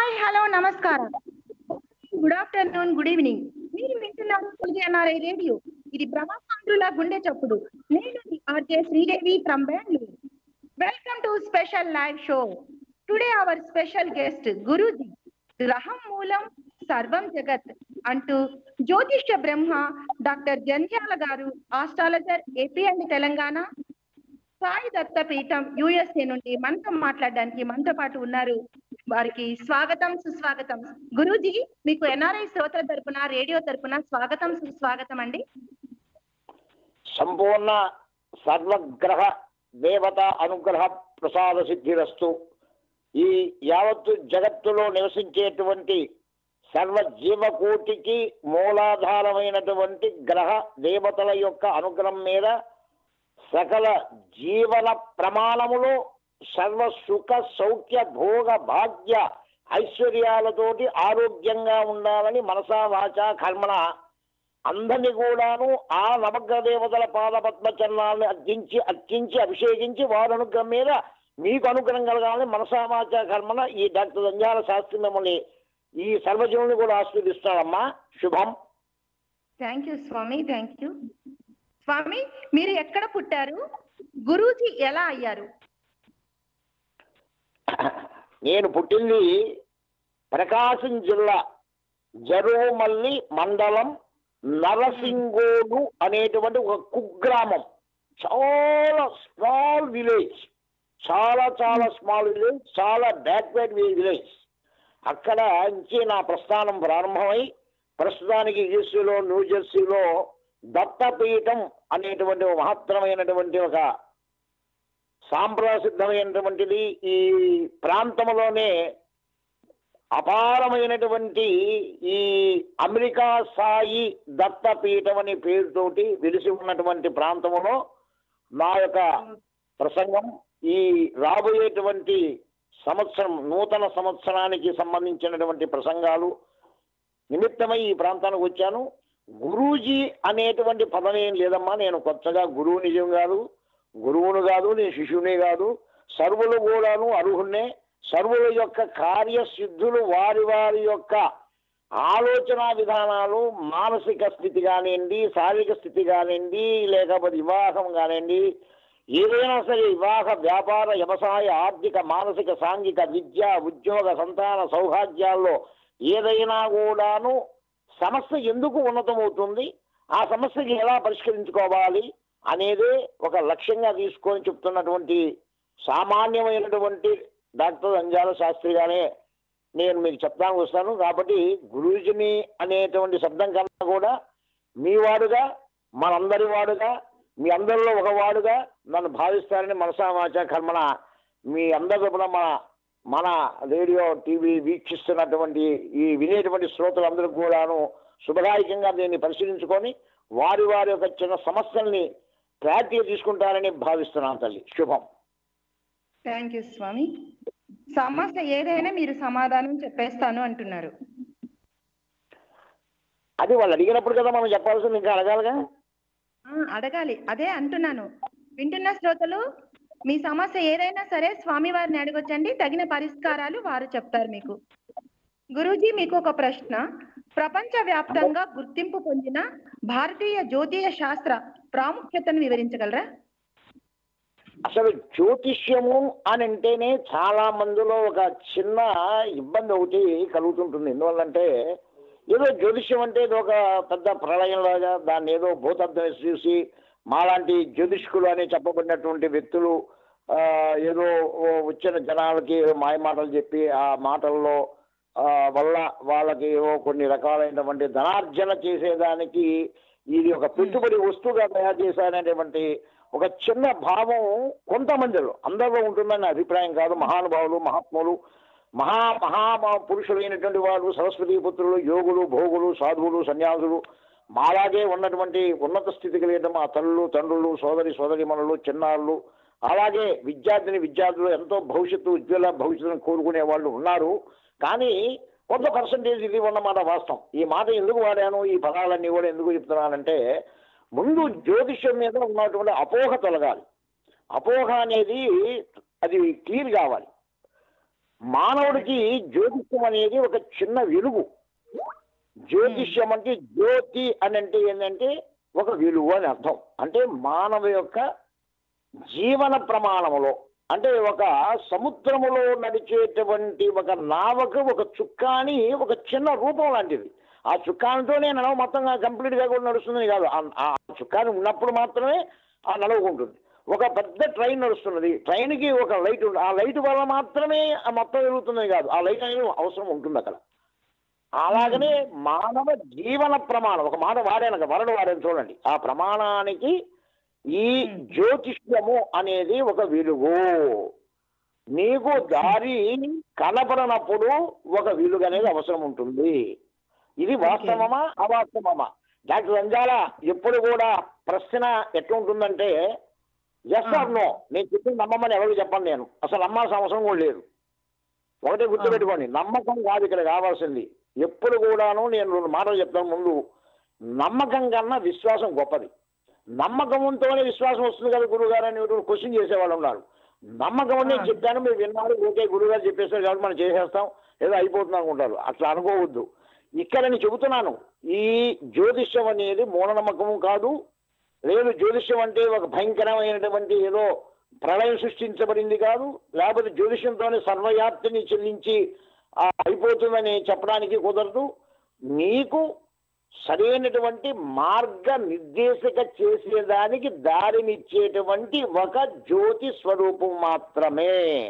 Hi hello నమస్కారం good afternoon good evening మీరు వింటున్నారు తెలుగు ఎన్ఆర్ఐ రేడియో ఇది బ్రహ్మాంధ్రుల గుండె చప్పుడు నేను మీ RJ Sridevi from Bengaluru welcome to special live show today our special guest Guruji గ్రహం మూలం సర్వం జగత్ అంటూ జ్యోతిష్య బ్రహ్మ doctor Jandhyala garu astrologer AP and Telangana Sai Datta Peetham USA నుండి మనతో మాట్లాడడానికి మనతో పాటు ఉన్నారు వారికి స్వాగతం సుస్వాగతం గురూజీ మీకు ఎన్ఆర్ఐ శ్రోతల తరపున రేడియో తరపున స్వాగతం సుస్వాగతం అండి సంపూర్ణ సర్వగ్రహ దేవత అనుగ్రహ ప్రసాద సిద్ధిరస్తు ఈ యావత్తు జగత్తులో నివసించేటువంటి సర్వ జీవకోటికి మూలాధారమైనటువంటి గ్రహ దేవతల యొక్క అనుగ్రహం మీద సకల జీవన ప్రమాణములో సర్వ సుఖ సౌఖ్య భోగ భాగ్య ఐశ్వర్యాలతోటి ఆరోగ్యంగా ఉండాలని మనసా వాచ కర్మణ అందరినీ కూడాను ఆ నవగ్రహ దేవతల పాదపద్మ చరణాలను అర్జించి అర్చించి అభిషేకించి వారి అనుగ్రహం మీద మీకు అనుగ్రహం కలగాలని మనసామాచ కర్మన ఈ డాక్టర్ సంజాల శాస్త్రి మిమ్మల్ని ఈ సర్వజనుని కూడా ఆస్వాదిస్తాడమ్మా శుభం థ్యాంక్ యూ స్వామి థ్యాంక్ యూ స్వామి మీరు ఎక్కడ పుట్టారు గురూజీ ఎలా అయ్యారు నేను పుట్టింది ప్రకాశం జిల్లా జరుమల్లి మండలం నరసింగోడు అనేటువంటి ఒక కుగ్రామం చాలా స్మాల్ విలేజ్ చాలా చాలా స్మాల్ విలేజ్ చాలా బ్యాక్వర్డ్ విలేజ్ అక్కడ నుంచి నా ప్రస్థానం ప్రారంభమై ప్రస్తుతానికి యూఎస్లో న్యూజెర్సీలో దత్తపీఠం అనేటువంటి ఒక మహత్తరమైనటువంటి ఒక సాంప్రసిద్ధమైనటువంటిది ఈ ప్రాంతంలోనే అపారమైనటువంటి ఈ అమెరికా సాయి దత్తపీఠం అనే పేరుతోటి వెలిసి ఉన్నటువంటి ప్రాంతంలో నా యొక్క ప్రసంగం ఈ రాబోయేటువంటి సంవత్సరం నూతన సంవత్సరానికి సంబంధించినటువంటి ప్రసంగాలు నిమిత్తమై ఈ ప్రాంతానికి వచ్చాను గురూజీ అనేటువంటి పదం ఏం లేదమ్మా నేను కొత్తగా గురువు నిజం కాదు గురువును కాదు నేను శిష్యుని కాదు సర్వులు కూడాను అర్హున్నే సర్వుల యొక్క కార్యసిద్ధులు వారి వారి యొక్క ఆలోచన విధానాలు మానసిక స్థితి కానివ్వండి శారీరక స్థితి కానివ్వండి లేకపోతే వివాహం కానివ్వండి ఏదైనా సరే వివాహ వ్యాపార వ్యవసాయ ఆర్థిక మానసిక సాంఘిక విద్య ఉద్యోగ సంతాన సౌభాగ్యాల్లో ఏదైనా కూడాను సమస్య ఎందుకు ఉన్నతమవుతుంది ఆ సమస్యకి ఎలా పరిష్కరించుకోవాలి అనేది ఒక లక్ష్యంగా తీసుకొని చెప్తున్నటువంటి సామాన్యమైనటువంటి డాక్టర్ అంజాల శాస్త్రిగానే నేను మీకు చెప్తాను వస్తాను కాబట్టి గురూజీని అనేటువంటి శబ్దం కన్నా కూడా మీ వాడుగా మనందరి వాడుగా మీ అందరిలో ఒక వాడుగా నన్ను భావిస్తారని మనసామాచ కర్మణ మీ అందరి తరపున మన మన రేడియో టీవీ వీక్షిస్తున్నటువంటి ఈ వినేటువంటి శ్రోతలందరూ కూడాను శుభదాయకంగా దీన్ని పరిశీలించుకొని వారి వారి యొక్క చిన్న సమస్యల్ని క్లారిటీ తీసుకుంటారని భావిస్తున్నాను తల్లి శుభం థ్యాంక్ యూ స్వామి సమస్య ఏదైనా మీరు సమాధానం చెప్పేస్తాను అంటున్నారు అది వాళ్ళు అడిగినప్పుడు కదా మనం చెప్పాల్సింది ఇంకా అడగాలిగా ఆ, అడగాలి అదే అంటున్నాను వింటున్న శ్రోతలు మీ సమస్య ఏదైనా సరే స్వామి వారిని అడగొచ్చండి తగిన పరిష్కారాలు వారు చెప్తారు మీకు గురూజీ మీకు ఒక ప్రశ్న ప్రపంచ వ్యాప్తంగా గుర్తింపు పొందిన భారతీయ జ్యోతిష శాస్త్ర ప్రాముఖ్యతను వివరించగలరా అసలు జ్యోతిష్యము అని అంటేనే చాలా మందిలో ఒక చిన్న ఇబ్బంది ఒకటి కలుగుతుంటుంది ఎందువల్లంటే ఏదో జ్యోతిష్యం అంటే ఇది ఒక పెద్ద ప్రళయంలాగా దాన్ని ఏదో భూతద్దం చూసి మాలాంటి జ్యోతిష్కులు అని చెప్పబడినటువంటి వ్యక్తులు ఆ, ఏదో ఓ వచ్చిన జనాలకి ఏదో మాయ మాటలు చెప్పి ఆ మాటల్లో ఆ, వల్ల వాళ్ళకి ఏవో కొన్ని రకాలైనటువంటి ధనార్జన చేసేదానికి ఇది ఒక పెట్టుబడి వస్తువుగా తయారు చేశారనేటువంటి ఒక చిన్న భావం కొంతమందిలో అందరిలో ఉంటుందని నా అభిప్రాయం కాదు మహానుభావులు మహాత్ములు మహా మహా పురుషులైనటువంటి వారు సరస్వతీ పుత్రులు యోగులు భోగులు సాధువులు సన్యాసులు మాలాగే ఉన్నటువంటి ఉన్నత స్థితి కలిగిన మా తల్లులు తండ్రులు సోదరి సోదరిమణులు చిన్నారులు అలాగే విద్యార్థిని విద్యార్థులు ఎంతో భవిష్యత్తు ఉజ్వల భవిష్యత్తును కోరుకునే వాళ్ళు ఉన్నారు కానీ కొంత పర్సంటేజ్ ఇది ఉన్నమాట వాస్తవం ఈ మాట ఎందుకు వాడాను ఈ పదాలన్నీ కూడా ఎందుకు చెప్తున్నానంటే ముందు జ్యోతిష్యం మీద ఉన్నటువంటి అపోహ తొలగాలి అపోహ అనేది అది క్లియర్ కావాలి మానవుడికి జ్యోతిష్యం అనేది ఒక చిన్న వెలుగు జ్యోతిష్యం అంటే జ్యోతి అని అంటే ఏంటంటే ఒక వెలుగు అని అర్థం అంటే మానవ యొక్క జీవన ప్రమాణములో అంటే ఒక సముద్రములో నడిచేటువంటి ఒక నావకు ఒక చుక్కాని ఒక చిన్న రూపం లాంటిది ఆ చుక్కానితోనే నడవ మొత్తంగా కంప్లీట్గా కూడా నడుస్తుంది కాదు ఆ- ఆ చుక్కాని ఉన్నప్పుడు మాత్రమే ఆ నడవకుంటుంది ఒక పెద్ద ట్రైన్ నడుస్తున్నది ట్రైన్కి ఒక లైట్ ఉంది ఆ లైట్ వల్ల మాత్రమే ఆ మొత్తం వెలుగుతున్నది కాదు ఆ లైట్ అనేది అవసరం ఉంటుంది అక్కడ అలాగనే మానవ జీవన ప్రమాణం ఒక మాట వాడాను వరడు వాడాను చూడండి ఆ ప్రమాణానికి ఈ జ్యోతిష్యము అనేది ఒక వెలుగు నీకు దారి కనపడనప్పుడు ఒక వెలుగు అనేది అవసరం ఉంటుంది ఇది వాస్తవమా అవాస్తవమా డాక్టర్ అంజాల ఎప్పుడు కూడా ప్రశ్న ఎట్లా ఉంటుందంటే ఎస్ ఆర్ నో నేను చెప్పింది నమ్మమని ఎవరికి చెప్పను నేను అసలు నమ్మాల్సిన అవసరం కూడా లేదు ఒకటే గుర్తుపెట్టుకోండి నమ్మకం కాదు ఇక్కడ కావాల్సింది ఎప్పుడు కూడాను నేను రెండు మాటలు చెప్తాను ముందు నమ్మకం కన్నా విశ్వాసం గొప్పది నమ్మకంతోనే విశ్వాసం వస్తుంది కదా గురువు గారు అని క్వశ్చన్ చేసేవాళ్ళు ఉన్నారు నమ్మకం అని నేను చెప్పాను మీరు విన్నారు ఓకే గురువు గారు చెప్పేస్తారు కాబట్టి మనం చేసేస్తాం ఏదో అయిపోతుంది అనుకుంటారు అట్లా అనుకోవద్దు ఇక్కడ నేను చెబుతున్నాను ఈ జ్యోతిష్యం అనేది మూఢనమ్మకము కాదు లేదు జ్యోతిష్యం అంటే ఒక భయంకరమైనటువంటి ఏదో ప్రళయం సృష్టించబడింది కాదు లేకపోతే జ్యోతిష్యంతోనే సర్వయాప్తిని చెల్లించి ఆ, అయిపోతుందని చెప్పడానికి కుదరదు నీకు సరైనటువంటి మార్గ నిర్దేశక చేసేదానికి దారినిచ్చేటువంటి ఒక జ్యోతి స్వరూపం మాత్రమే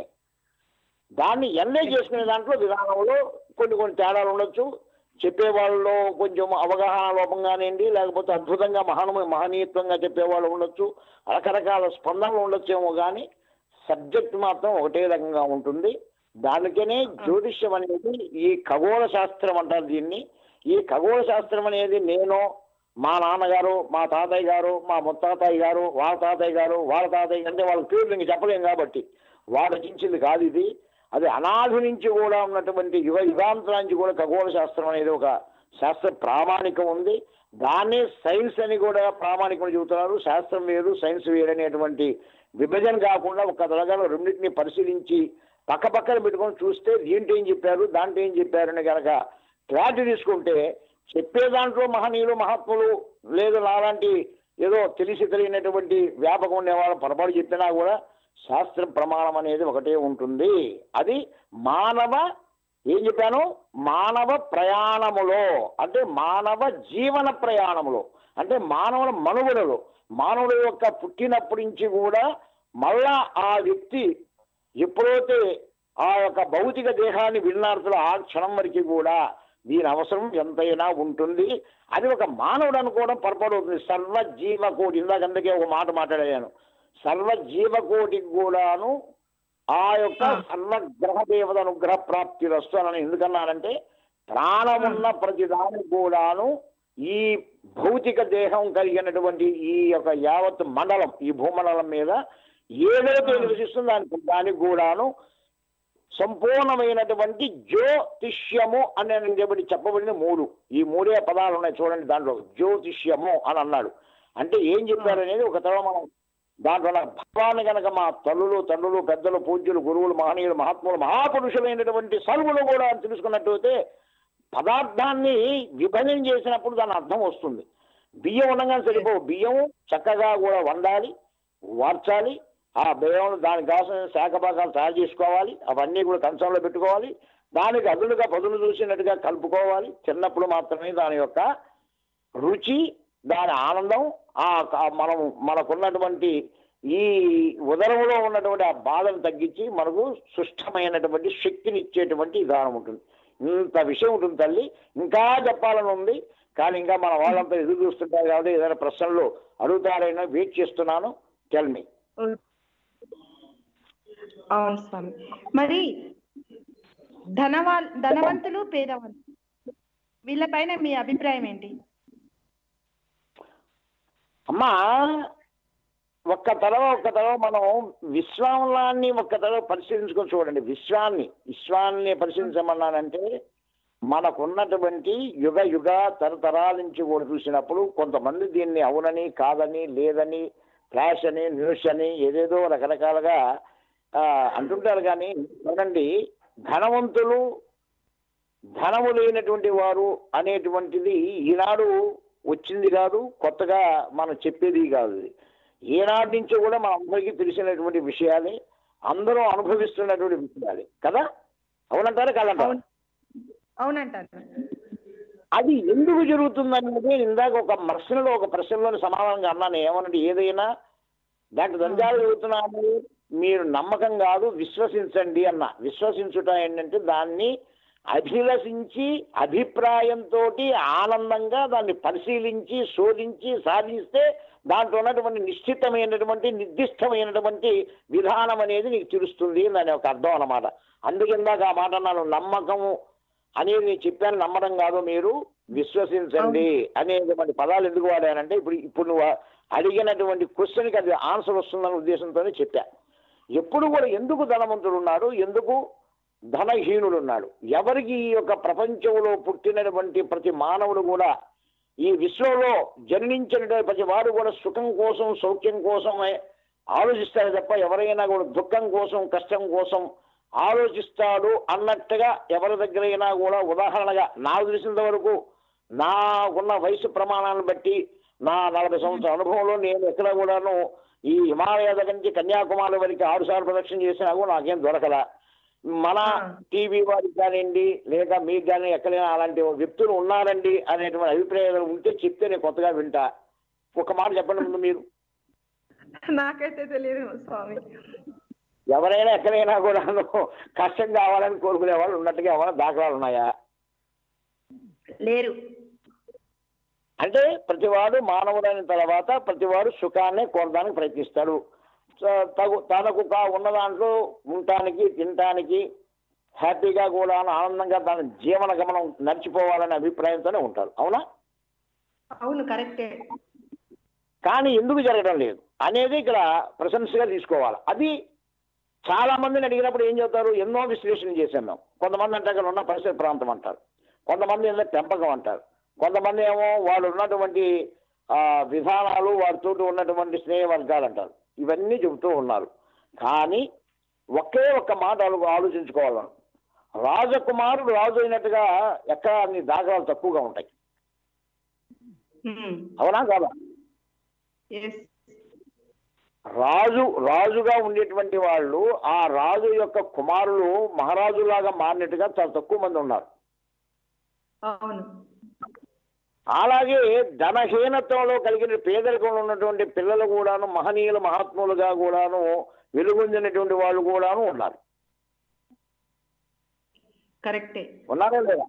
దాన్ని ఎన్నే చేసుకునే దాంట్లో విధానంలో కొన్ని కొన్ని తేడాలు ఉండొచ్చు చెప్పే వాళ్ళలో కొంచెం అవగాహన లోపం కానివ్వండి లేకపోతే అద్భుతంగా మహాను మహనీయత్వంగా చెప్పేవాళ్ళు ఉండొచ్చు రకరకాల స్పందనలు ఉండొచ్చేమో కానీ సబ్జెక్ట్ మాత్రం ఒకటే రకంగా ఉంటుంది దానికనే జ్యోతిష్యం అనేది ఈ ఖగోళ శాస్త్రం అంటారు దీన్ని ఈ ఖగోళ శాస్త్రం అనేది నేను మా నాన్నగారు మా తాతయ్య గారు మా ముత్తాతయ్య గారు వాళ్ళ తాతయ్య గారు వాళ్ళ తాతయ్య అంటే వాళ్ళ పేర్లు ఇంక చెప్పలేం కాబట్టి వాడు రచించింది కాదు ఇది అది అనాది నుంచి కూడా ఉన్నటువంటి యుగ యుగాంతరం నుంచి కూడా ఖగోళ శాస్త్రం అనేది ఒక శాస్త్ర ప్రామాణికం ఉంది దాన్నే సైన్స్ అని కూడా ప్రామాణికం చెబుతున్నారు శాస్త్రం వేరు సైన్స్ వేరు అనేటువంటి విభజన కాకుండా ఒక తరగతిలో రెండింటిని పరిశీలించి పక్క పక్కన పెట్టుకొని చూస్తే దీంట్లో ఏం చెప్పారు దాంట్లో ఏం చెప్పారు అని కనుక క్లారిటీ తీసుకుంటే చెప్పే దాంట్లో మహనీయులు మహాత్ములు లేదు నాలాంటి ఏదో తెలిసి తెలియనటువంటి వ్యాపకం ఉండేవాళ్ళు పొరపాటు చెప్పినా కూడా శాస్త్ర ప్రమాణం అనేది ఒకటే ఉంటుంది అది మానవ ఏం చెప్పాను మానవ ప్రయాణములో అంటే మానవ జీవన ప్రయాణములో అంటే మానవుల మనుగడలో మానవుడు యొక్క పుట్టినప్పటి నుంచి కూడా మళ్ళా ఆ వ్యక్తి ఎప్పుడైతే ఆ యొక్క భౌతిక దేహాన్ని విన్నార్థులు ఆ క్షణం వరకు కూడా దీని అవసరం ఎంతైనా ఉంటుంది అది ఒక మానవుడు అనుకోవడం పొరపాటు అవుతుంది సర్వ జీవకోటి ఇందాక అందుకే ఒక మాట మాట్లాడాను సర్వ జీవకోటికి కూడాను ఆ యొక్క సర్వగ్రహ దేవత అనుగ్రహ ప్రాప్తి వస్తానని ఎందుకన్నానంటే ప్రాణమున్న ప్రతిదానికి కూడాను ఈ భౌతిక దేహం కలిగినటువంటి ఈ యొక్క యావత్ మండలం ఈ భూమండలం మీద ఏదైతే నివసిస్తుందో దానికి దానికి కూడాను సంపూర్ణమైనటువంటి జ్యోతిష్యము అని చెప్పబడి చెప్పబడిన మూడు ఈ మూడే పదాలు ఉన్నాయి చూడండి దాంట్లో జ్యోతిష్యము అని అన్నాడు అంటే ఏం చెప్పారు అనేది ఒక తరం మనం దాంట్లో ఉన్న భావాన్ని కనుక మా తల్లులు తండ్రులు పెద్దలు పూజ్యులు గురువులు మహనీయులు మహాత్ములు మహాపురుషులైనటువంటి సర్వులు కూడా తెలుసుకున్నట్టయితే పదార్థాన్ని విభజన చేసినప్పుడు దాని అర్థం వస్తుంది బియ్యం ఉండగానే సరిపోవు బియ్యం చక్కగా కూడా వండాలి వార్చాలి ఆ బియ్యం దానికి కావాల్సిన శాఖ భాగాలు తయారు చేసుకోవాలి అవన్నీ కూడా కంచంలో పెట్టుకోవాలి దానికి అదునుగా పదులు చూసినట్టుగా కలుపుకోవాలి చిన్నప్పుడు మాత్రమే దాని యొక్క రుచి దాని ఆనందం ఆ క- మనం మనకున్నటువంటి ఈ ఉదరంలో ఉన్నటువంటి ఆ బాధను తగ్గించి మనకు సుష్టమైనటువంటి శక్తిని ఇచ్చేటువంటి విధానం ఉంటుంది ఇంత విషయం ఉంటుంది తల్లి ఇంకా చెప్పాలని ఉంది కానీ ఇంకా మన వాళ్ళంతా ఎదురు చూస్తుంటారు కాబట్టి ఏదైనా ప్రశ్నలు అడుగుతారైనా వెయిట్ చేస్తున్నాను టెల్ మీ అవును స్వామి మరి ధనవా ధనవంతులు పేదవంతులు వీళ్ళపైన మీ అభిప్రాయం ఏంటి అమ్మా ఒక్క తడవ ఒక్క తడవ మనం విశ్వాన్ని ఒక్క తడవ పరిశీలించుకొని చూడండి విశ్వాన్ని విశ్వాన్ని పరిశీలించమన్నానంటే మనకున్నటువంటి యుగ యుగ తరతరాల నుంచి కూడా చూసినప్పుడు కొంతమంది దీన్ని అవునని కాదని లేదని ఫ్లాష్ అని న్యూస్ అని ఏదేదో రకరకాలుగా ఆ, అంటుంటారు కానీ చూడండి ధనవంతులు ధనము లేనటువంటి వారు అనేటువంటిది ఈనాడు వచ్చింది కాదు కొత్తగా మనం చెప్పేది కాదు ఇది. ఏనాటి నుంచో కూడా మన అందరికీ తెలిసినటువంటి విషయాలే అందరూ అనుభవిస్తున్నటువంటి విషయాలే కదా అవునంటారా కాదంటారా అవును అవునంటారు అది ఎందుకు జరుగుతుంది అనేది ఇందాక ఒక ప్రశ్నలో ఒక ప్రశ్నలోని సమాధానంగా అన్నాను ఏమనంటే ఏదైనా డాక్టర్ దంజాలు చెబుతున్నాము మీరు నమ్మకం కాదు విశ్వసించండి అన్న విశ్వసించుట ఏంటంటే దాన్ని అభిలషించి అభిప్రాయంతో ఆనందంగా దాన్ని పరిశీలించి శోధించి సాధిస్తే దాంట్లో ఉన్నటువంటి నిశ్చితమైనటువంటి నిర్దిష్టమైనటువంటి విధానం అనేది నీకు తెలుస్తుంది దాని ఒక అర్థం అన్నమాట అందుకిందాక ఆ మాట అన్నాను నమ్మకము అనేది నేను చెప్పాను నమ్మడం కాదు మీరు విశ్వసించండి అనేటువంటి పదాలు ఎందుకు వాడానంటే ఇప్పుడు ఇప్పుడు నువ్వు అడిగినటువంటి క్వశ్చన్కి అది ఆన్సర్ వస్తుందన్న ఉద్దేశంతోనే చెప్పా ఎప్పుడు కూడా ఎందుకు ధనవంతుడు ఉన్నాడు ఎందుకు ధనహీనుడు ఉన్నాడు ఎవరికి ఈ యొక్క ప్రపంచంలో పుట్టినటువంటి ప్రతి మానవుడు కూడా ఈ విశ్వంలో జన్మించిన ప్రతి వాడు కూడా సుఖం కోసం సౌఖ్యం కోసమే ఆలోచిస్తాడు తప్ప ఎవరైనా కూడా దుఃఖం కోసం కష్టం కోసం ఆలోచిస్తాడు అన్నట్టుగా ఎవరి దగ్గరైనా కూడా ఉదాహరణగా నాకు తెలిసినంత వరకు నాకున్న వయసు ప్రమాణాలను బట్టి నా నలభై సంవత్సరాల అనుభవంలో నేను ఎక్కడ కూడాను ఈ హిమాలయ దగ్గర నుంచి కన్యాకుమారి వరకు ఆరు సార్లు ప్రదక్షిణ చేసినా కూడా నాకేం దొరకలా మన ఆ. టీవీ వారికి కానివ్వండి లేక మీకు కానీ ఎక్కడైనా అలాంటి వ్యక్తులు ఉన్నారండి అనేటువంటి అభిప్రాయాలు ఉంటే చెప్తే నేను కొత్తగా వింటా ఒక మాట చెప్పండి ముందు మీరు నాకైతే తెలియదు స్వామి ఎవరైనా ఎక్కడైనా కూడా కష్టం కావాలని కోరుకునే వాళ్ళు ఉన్నట్టుగా ఏమైనా దాఖలాలు ఉన్నాయా లేరు అంటే ప్రతివాడు మానవుడైన తర్వాత ప్రతివాడు సుఖాన్ని కోరడానికి ప్రయత్నిస్తాడు స- తగు తనకు కా- ఉన్న దాంట్లో ఉండటానికి తినటానికి హ్యాపీగా కూడా ఆనందంగా తన జీవన గమనం నడిచిపోవాలనే అభిప్రాయంతోనే ఉంటారు అవునా అవును కరెక్టే కానీ ఎందుకు జరగడం లేదు అనేది ఇక్కడ ప్రశంసగా తీసుకోవాలి అది చాలా మందిని అడిగినప్పుడు ఏం చెప్తారు ఎన్నో విశ్లేషణ చేశాం మేము కొంతమంది అంటే అక్కడ ఉన్న పరిసర ప్రాంతం అంటారు కొంతమంది ఏదో పెంపకం అంటారు కొంతమంది ఏమో వాళ్ళు ఉన్నటువంటి ఆ, విధానాలు వారితో ఉన్నటువంటి స్నేహ వర్గాలు అంటారు ఇవన్నీ చెబుతూ ఉన్నారు కానీ ఒకే ఒక్క మాట ఆలో- ఆలోచించుకోవాలి మనం. రాజకుమారుడు రాజు అయినట్టుగా ఎక్కడ అన్ని దాఖలాలు తక్కువగా ఉంటాయి అవునా కాదా ఎస్ రాజు రాజుగా ఉండేటువంటి వాళ్ళు ఆ రాజు యొక్క కుమారులు మహారాజులాగా మారినట్టుగా చాలా తక్కువ మంది ఉన్నారు అవును అలాగే ధనహీనతలో కలిగిన పేదరికంలో ఉన్నటువంటి పిల్లలు కూడాను మహనీయులు మహాత్ములుగా కూడాను వెలుగొందినటువంటి వాళ్ళు కూడాను ఉన్నారు కరెక్టే ఉన్నారా లేదా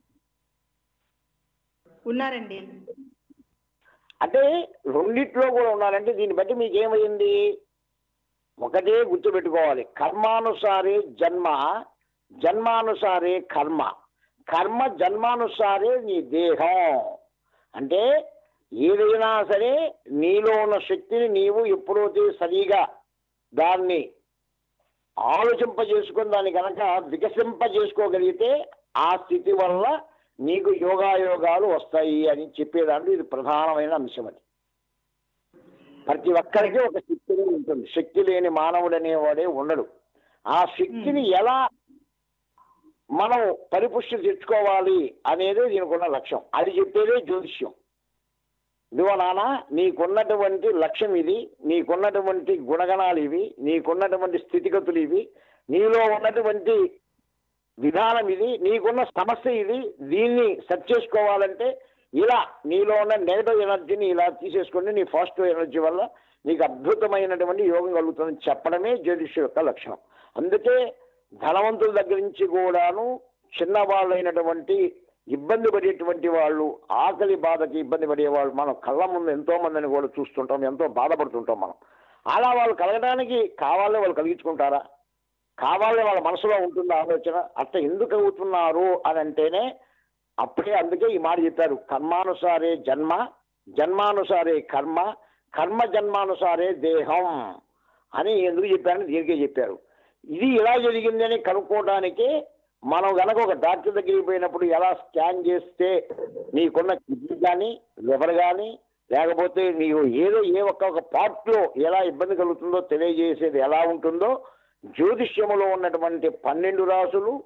ఉన్నారండి అంటే రెండిట్లో కూడా ఉన్నారంటే దీన్ని బట్టి మీకు ఏమైంది ఒకటే గుర్తుపెట్టుకోవాలి కర్మానుసారే జన్మ జన్మానుసారే కర్మ కర్మ జన్మానుసారే నీ దేహం అంటే ఏదైనా సరే నీలో ఉన్న శక్తిని నీవు ఎప్పుడైతే సరిగా దాన్ని ఆలోచింపజేసుకొని దాన్ని కనుక వికసింపజేసుకోగలిగితే ఆ స్థితి వల్ల నీకు యోగాయోగాలు వస్తాయి అని చెప్పేదాంట్లో ఇది ప్రధానమైన అంశం అది ప్రతి ఒక్కరికి ఒక శక్తి అనేది ఉంటుంది శక్తి లేని మానవుడు అనేవాడే ఉండడు ఆ శక్తిని ఎలా మనం పరిపుష్టి తెచ్చుకోవాలి అనేది దీనికున్న లక్ష్యం అది చెప్పేదే జ్యోతిష్యం ఇదిగో నాన్న నీకున్నటువంటి లక్ష్యం ఇది నీకున్నటువంటి గుణగణాలు ఇవి నీకున్నటువంటి స్థితిగతులు ఇవి నీలో ఉన్నటువంటి విధానం ఇది నీకున్న సమస్య ఇది దీన్ని సెట్ చేసుకోవాలంటే ఇలా నీలో ఉన్న నెగటివ్ ఎనర్జీని ఇలా తీసేసుకుని నీ పాజిటివ్ ఎనర్జీ వల్ల నీకు అద్భుతమైనటువంటి యోగం కలుగుతుందని చెప్పడమే జ్యోతిష్ యొక్క లక్షణం అందుకే ధనవంతుల దగ్గర నుంచి కూడాను చిన్నవాళ్ళైనటువంటి ఇబ్బంది పడేటువంటి వాళ్ళు ఆకలి బాధకి ఇబ్బంది పడేవాళ్ళు మనం కళ్ళ ముందు ఎంతో మందిని కూడా చూస్తుంటాం ఎంతో బాధపడుతుంటాం మనం అలా వాళ్ళు కలగడానికి కావాలని వాళ్ళు కలిగించుకుంటారా కావాలని వాళ్ళ మనసులో ఉంటుంది ఆలోచన అట్లా ఎందుకు అవుతున్నారు అని అంటేనే అప్పుడే అందుకే ఈ మాట చెప్పారు కర్మానుసారే జన్మ జన్మానుసారే కర్మ కర్మ జన్మానుసారే దేహం అని ఎందుకు చెప్పారని దీనికే చెప్పారు ఇది ఇలా జరిగిందని కనుక్కోవడానికి మనం గనక ఒక డాక్టర్ దగ్గరికి పోయినప్పుడు ఎలా స్కాన్ చేస్తే నీకున్న కిడ్నీ కానీ లివర్ కానీ లేకపోతే నీకు ఏదో ఏ ఒక్క ఒక పార్ట్లో ఎలా ఇబ్బంది కలుగుతుందో తెలియజేసేది ఎలా ఉంటుందో జ్యోతిష్యములో ఉన్నటువంటి పన్నెండు రాసులు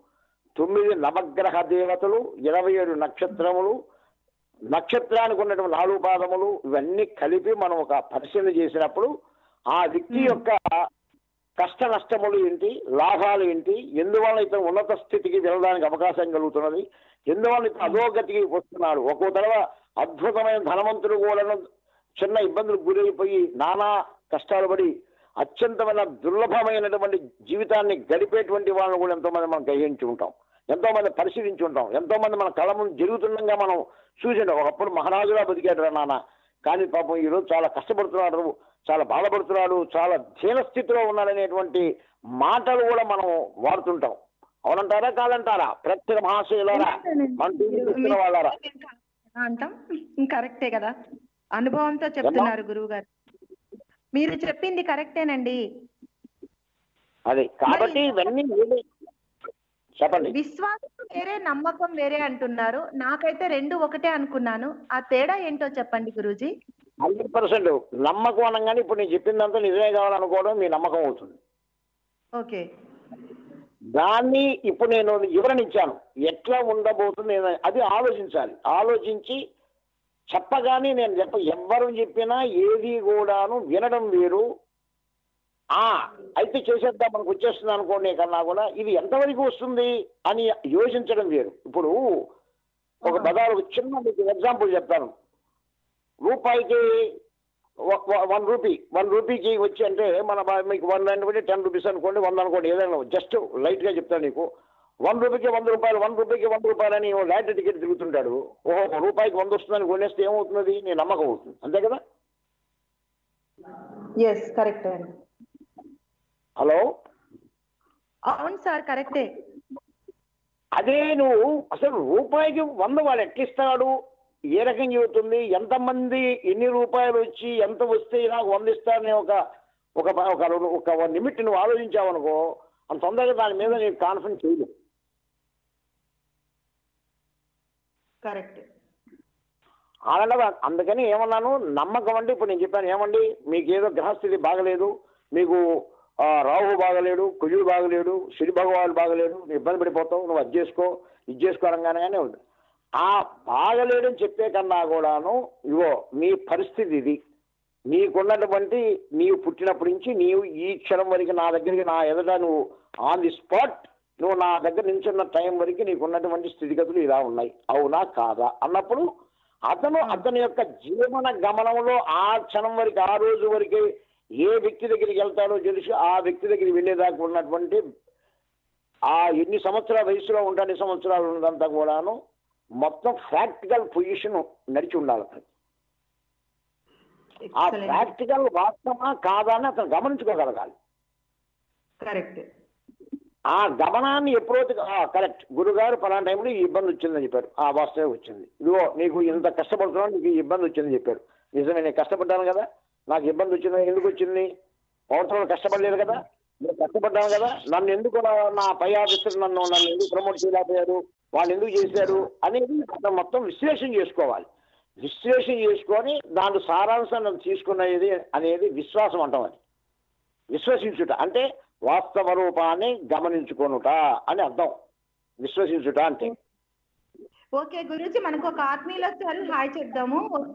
తొమ్మిది నవగ్రహ దేవతలు ఇరవై ఏడు నక్షత్రములు నక్షత్రానికి ఉన్నటువంటి నాలుగు పాదములు ఇవన్నీ కలిపి మనం ఒక పరిశీలన చేసినప్పుడు ఆ వ్యక్తి యొక్క కష్ట నష్టములు ఏంటి లాభాలు ఏంటి ఎందువల్ల ఇతను ఉన్నత స్థితికి వెళ్ళడానికి అవకాశం కలుగుతున్నది ఎందువల్ల ఇతను అధోగతికి వస్తున్నాడు ఒక్కో తడవ అద్భుతమైన ధనవంతుడు కూడా చిన్న ఇబ్బందులకు గురైపోయి నానా కష్టాలు పడి అత్యంతమైన దుర్లభమైనటువంటి జీవితాన్ని గడిపేటువంటి వాళ్ళని కూడా ఎంతో మంది మనం గ్రహించి ఉంటాం ఎంతో మంది పరిశీలించి ఉంటాం ఎంతో మంది మన కళ్ళ ముందు జరుగుతుండగా మనం చూసిండు ఒకప్పుడు మహారాజుగా బతికాడు రా నాన్న కానీ పాపం ఈరోజు చాలా కష్టపడుతున్నాడు చాలా బాధపడుతున్నాడు చాలా దీన స్థితిలో ఉన్నాడనేటువంటి మాటలు కూడా మనం వాడుతుంటాం అవునంటారా కాదంటారా ప్రత్యేక మహాశయులారా మన టీవీ చూస్తున్న వాళ్ళారా అంటాం కరెక్టే కదా అనుభవంతో చెప్తున్నారు గురువు గారు మీరు చెప్పింది కరెక్టేనండి అది కాబట్టి ఇవన్నీ ఏమి- చెప్పండి విశ్వాసం వేరే నమ్మకం వేరే అంటున్నారు నాకైతే రెండు ఒకటే అనుకున్నాను ఆ తేడా ఏంటో చెప్పండి గురూజీ హండ్రెడ్ పర్సెంట్ నమ్మకం అనగానే ఇప్పుడు నేను చెప్పిందంతా నిజమే కావాలనుకోవడం మీ నమ్మకం అవుతుంది ఓకే దాన్ని ఇప్పుడు నేను వివరణ ఇచ్చాను ఎట్లా ఉండబోతుంది నేను అది ఆలోచించాలి ఆలోచించి చెప్పగానే నేను చెప్ప ఎవ్వరు చెప్పినా ఏది కూడాను వినడం వేరు ఆ అయితే చేసేద్దాం మనకు వచ్చేస్తుంది అనుకోండి కన్నా కూడా ఇది ఎంతవరకు వస్తుంది అని యోచించడం వేరు ఇప్పుడు ఒక బదాలు చిన్న మీకు ఎగ్జాంపుల్ చెప్తాను రూపాయికి వన్ రూపీ వన్ రూపీకి వచ్చి అంటే మన బా- మీకు వన్ అనుకోండి టెన్ రూపీస్ అనుకోండి వంద అనుకోండి ఏదైనా జస్ట్ లైట్గా చెప్తాను నీకు వన్ రూపీకి వంద రూపాయలు వన్ రూపీకి వంద రూపాయలు అని ఓ లాటరీ టికెట్ తిరుగుతుంటాడు ఓహో ఒక రూపాయికి వంద వస్తుందని కొనేస్తే ఏమవుతున్నది నీ నమ్మకం అవుతుంది అంతే కదా ఎస్ కరెక్టే అండి హలో అవును సార్ కరెక్టే అదే నువ్వు అసలు రూపాయికి వంద వాడు ఎట్లిస్తాడు ఏ రకంగా అవుతుంది ఎంతమంది ఎన్ని రూపాయలు వచ్చి ఎంత వస్తే నాకు వంద ఇస్తారని ఒక ఒక ఒక ఒక లిమిట్ నువ్వు ఆలోచించావనుకో అంత తొందరగా దాని మీద నీకు కాన్ఫిడెన్స్ చేయలేదు కరెక్ట్ అలాగే అందుకని ఏమన్నాను నమ్మకం అంటే ఇప్పుడు నేను చెప్పాను ఏమండి మీకు ఏదో గ్రహస్థితి బాగలేదు మీకు ఆ, రాహు బాగలేడు కుజుడు బాగలేడు శని భగవానుడు బాగలేడు నువ్వు ఇబ్బంది పడిపోతావు నువ్వు అది చేసుకో ఇది చేసుకో అనగానే ఉంది ఆ బాగలేడని చెప్పే కన్నా కూడాను ఇగో నీ పరిస్థితి ఇది నీకున్నటువంటి నీవు పుట్టినప్పటి నుంచి నీవు ఈ క్షణం వరకు నా దగ్గరికి నా ఎదుట నువ్వు ఆన్ ది స్పాట్ నువ్వు నా దగ్గర నిల్చున్న టైం వరకు నీకు ఉన్నటువంటి స్థితిగతులు ఇలా ఉన్నాయి అవునా కాదా అన్నప్పుడు అతను అతని యొక్క జీవన గమనంలో ఆ క్షణం వరకు ఆ రోజు వరకే ఏ వ్యక్తి దగ్గరికి వెళ్తాడో తెలిసి ఆ వ్యక్తి దగ్గరికి వెళ్ళేదాకా ఉన్నటువంటి ఆ ఎన్ని సంవత్సరాల వయసులో ఉంటాడు సంవత్సరాలు ఉన్నదంతా కూడాను మొత్తం ప్రాక్టికల్ పొజిషన్ నడిచి ఉండాలి అతను. ఆ ప్రాక్టికల్ వాస్తవా కాదా అని అతను గమనించుకోగలగాలి కరెక్ట్ ఆ గమనాన్ని ఎప్పుడైతే కరెక్ట్ గురుగారు పలానా టైంలో ఈ ఇబ్బంది వచ్చిందని చెప్పారు ఆ వాస్తవే వచ్చింది ఇదిగో నీకు ఇంత కష్టపడుతున్నావు నీకు ఈ ఇబ్బంది వచ్చిందని చెప్పారు నిజమే నేను కష్టపడ్డాను కదా నాకు ఇబ్బంది వచ్చింది ఎందుకు వచ్చింది సంవత్సరాలు కష్టపడలేదు కదా నేను కష్టపడ్డాను కదా నన్ను ఎందుకు నా- నా పై ఆఫీసర్ నన్ను నన్ను ఎందుకు ప్రమోట్ చేయలేకపోయారు వాళ్ళు ఎందుకు చేశారు అనేది అతను మొత్తం విశ్లేషణ చేసుకోవాలి విశ్లేషణ చేసుకొని దాని సారాంశాన్ని తీసుకునేది అనేది విశ్వాసం అంటాం అది విశ్వసించుట అంటే వాస్తవ రూపాన్ని గమనించుకొనుట అని అర్థం విశ్వసించుట అంటే ఓకే గురూజీ మనకు ఒక ఆత్మీయులు వచ్చారు హాయ్ చెప్దాము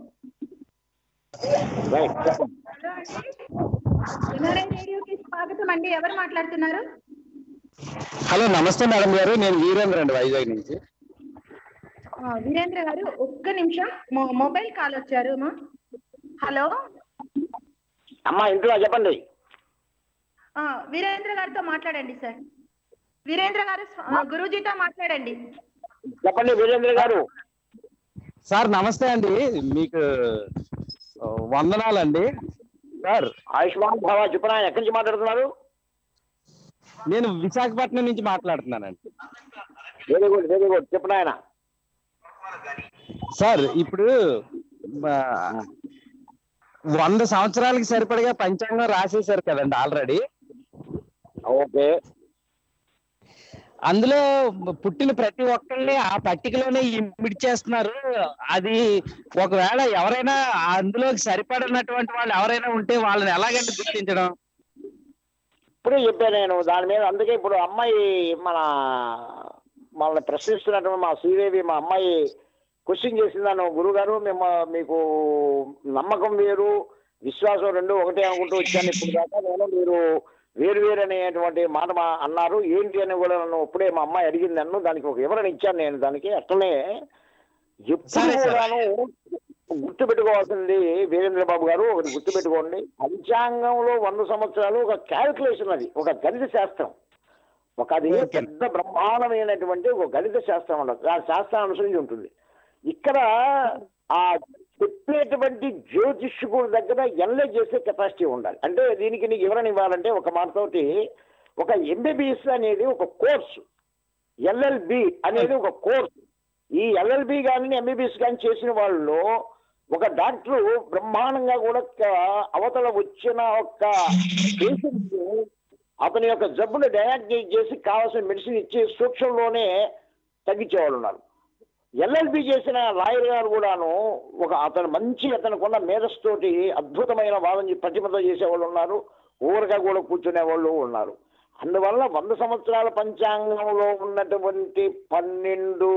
రైట్ చెప్పండి ఎన్ఆర్ఐ రేడియోకి స్వాగతం అండి ఎవరు మాట్లాడుతున్నారు హలో నమస్తే మేడం గారు నేను వీరేంద్ర అండి వైజాగ్ నుంచి ఆ, వీరేంద్ర గారు ఒక్క నిమిషం మొ- మొబైల్ కాల్ వచ్చారు మా హలో అమ్మా ఇంట్లో చెప్పండి ఆ, వీరేంద్ర గారితో మాట్లాడండి సార్ వీరేంద్ర గారు స్వ- ఆ, గురూజీతో మాట్లాడండి చెప్పండి వీరేంద్ర గారు సార్ నమస్తే అండి మీకు ఆ, వందనాలండి సార్ ఆయుష్మాన్ భవ చెప్పిన ఎక్కడి నుంచి మాట్లాడుతున్నారు నేను విశాఖపట్నం నుంచి మాట్లాడుతున్నానండి వెరీ గుడ్ వెరీ గుడ్ చెప్పిన ఆయన సార్ ఇప్పుడు ఆ, వంద సంవత్సరాలకి సరిపడగా పంచాంగం రాసేశారు కదండి ఆల్రెడీ ఓకే అందులో పుట్టిన ప్రతి ఒక్కరిని ఆ పట్టికలోనే ఇమిడి చేస్తున్నారు అది ఒకవేళ ఎవరైనా అందులోకి సరిపడినటువంటి వాళ్ళు ఎవరైనా ఉంటే వాళ్ళని ఎలాగంటే గుర్తించడం ఇప్పుడే చెప్పాను నేను దాని మీద అందుకే ఇప్పుడు అమ్మాయి మన మనల్ని ప్రశ్నిస్తున్నటువంటి మా శ్రీదేవి మా అమ్మాయి క్వశ్చన్ చేసిందాను గురుగారు మేము మీకు నమ్మకం వేరు విశ్వాసం రెండు ఒకటే అనుకుంటూ వచ్చాను ఇప్పుడు దాకా నేను మీరు వేరు వేరు అనేటువంటి మాట మా అన్నారు ఏంటి అని కూడా నన్ను ఇప్పుడే మా అమ్మాయి అడిగింది నన్ను దానికి ఒక వివరణ ఇచ్చాను నేను దానికి అట్లనే ఎప్పుడు సరే, సరే. కూడాను గుర్తుపెట్టుకోవాల్సింది వీరేంద్ర బాబు గారు ఒకటి గుర్తుపెట్టుకోండి పంచాంగంలో వంద సంవత్సరాలు ఒక క్యాల్కులేషన్ అది ఒక గణిత శాస్త్రం ఒక అది Okay. పెద్ద బ్రహ్మాండమైనటువంటి ఒక గణిత శాస్త్రం ఉండదు ఆ శాస్త్రం అనుసరించి ఉంటుంది ఇక్కడ ఆ చెప్పేటువంటి జ్యోతిష్కుల దగ్గర ఎన్లే చేసే కెపాసిటీ ఉండాలి అంటే దీనికి నీకు వివరణ ఇవ్వాలంటే ఒక మాటతోటి ఒక ఎంబీబీఎస్ అనేది ఒక కోర్సు ఎల్ఎల్బి అనేది ఒక కోర్సు ఈ ఎల్ఎల్బి కానీ ఎంబీబీఎస్ కానీ చేసిన వాళ్ళు ఒక డాక్టర్ బ్రహ్మాండంగా కూడా ఒక అవతల వచ్చిన ఒక పేషెంట్ అతని యొక్క జబ్బును డయాగ్నైజ్ చేసి కావాల్సిన మెడిసిన్ ఇచ్చి సూక్ష్మంలోనే తగ్గించేవాళ్ళు ఉన్నారు ఎల్ఎల్బి చేసిన లాయర్ గారు కూడాను ఒక అతను మంచి అతనుకున్న మేధస్సుతోటి అద్భుతమైన వాదన చెప్పి పటిమతో చేసేవాళ్ళు ఉన్నారు ఊరగా కూడా కూర్చునే వాళ్ళు ఉన్నారు అందువల్ల వంద సంవత్సరాల పంచాంగంలో ఉన్నటువంటి పన్నెండు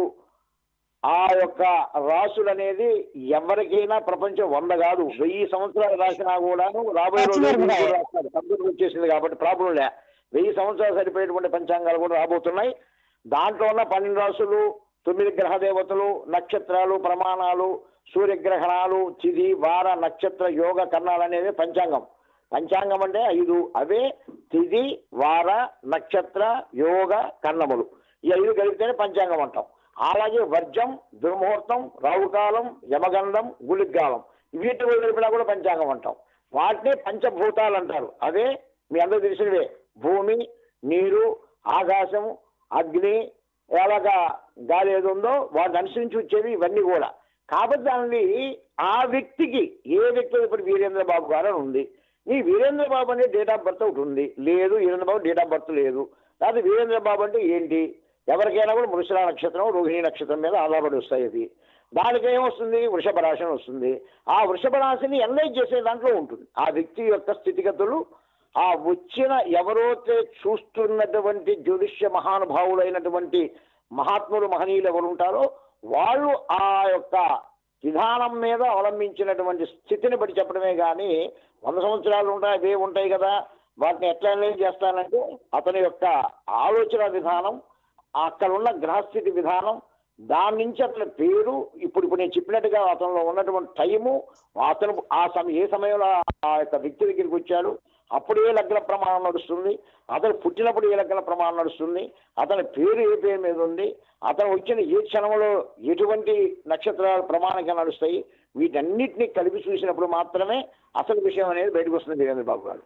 ఆ యొక్క రాసులు అనేది ఎవరికైనా ప్రపంచం వంద కాదు వెయ్యి సంవత్సరాలు రాసినా కూడాను రాబోయే రోజుల్లో రాస్తున్నారు కూడా రాస్తారు కంప్యూటర్ వచ్చేసింది కాబట్టి ప్రాబ్లం లే వెయ్యి సంవత్సరాలు సరిపోయేటువంటి పంచాంగాలు కూడా రాబోతున్నాయి దాంట్లో ఉన్న పన్నెండు రాసులు తొమ్మిది గ్రహ దేవతలు నక్షత్రాలు ప్రమాణాలు సూర్యగ్రహణాలు తిథి వార నక్షత్ర యోగ కర్ణాలు అనేవి పంచాంగం పంచాంగం అంటే ఐదు అవే తిథి వార నక్షత్ర యోగ కర్ణములు ఈ ఐదు కలిపితేనే పంచాంగం అంటాం అలాగే వర్జం దుర్ముహూర్తం రావుకాలం యమగండం గుళిగ్గాలం వీటి కలిపినా కూడా పంచాంగం అంటాం వాటిని పంచభూతాలు అంటారు అదే మీ అందరూ తెలిసినవే భూమి నీరు ఆకాశం అగ్ని ఎలాగా గాలి ఏది ఉందో వాటిని అనుసరించి వచ్చేవి ఇవన్నీ కూడా కాబట్టి దాన్ని ఆ వ్యక్తికి ఏ వ్యక్తి ఇప్పుడు వీరేంద్ర బాబు గారు అని ఉంది ఈ వీరేంద్ర బాబు అనే డేట్ ఆఫ్ బర్త్ ఒకటి ఉంది లేదు Veerendra Babu date of birth లేదు లేకపోతే వీరేంద్ర బాబు అంటే ఏంటి ఎవరికైనా కూడా మృషిరా నక్షత్రం రోహిణి నక్షత్రం మీద ఆధారపడి వస్తాయి అది దానికి ఏమొస్తుంది వృషభ రాశి అని వస్తుంది ఆ వృషభ రాశిని ఎన్లైజ్ చేసే దాంట్లో ఉంటుంది ఆ వ్యక్తి యొక్క స్థితిగతులు ఆ వచ్చిన ఎవరైతే చూస్తున్నటువంటి జ్యోతిష్య మహానుభావులైనటువంటి మహాత్ములు మహనీయులు ఎవరు ఉంటారో వాళ్ళు ఆ యొక్క విధానం మీద అవలంబించినటువంటి స్థితిని బట్టి చెప్పడమే కానీ వంద సంవత్సరాలు ఉంటాయి అవే ఉంటాయి కదా వాటిని ఎట్లా అనలైజ్ చేస్తానంటే అతని యొక్క ఆలోచన విధానం అక్కడ ఉన్న గ్రహస్థితి విధానం దాని నుంచి అతని పేరు ఇప్పుడు ఇప్పుడు నేను చెప్పినట్టుగా అతనిలో ఉన్నటువంటి టైము అతను ఆ సమయం ఏ సమయంలో ఆ యొక్క వ్యక్తి దగ్గరికి వచ్చాడు అప్పుడు ఏ లగ్న ప్రమాణం నడుస్తుంది అతను పుట్టినప్పుడు ఏ లగ్న ప్రమాణం నడుస్తుంది అతని పేరు ఏ పేరు మీద ఉంది అతను వచ్చిన ఏ క్షణంలో ఎటువంటి నక్షత్రాల ప్రమాణంగా నడుస్తాయి వీటన్నిటిని కలిపి చూసినప్పుడు మాత్రమే అసలు విషయం అనేది బయటకు వస్తుంది వీరేంద్ర బాబు గారు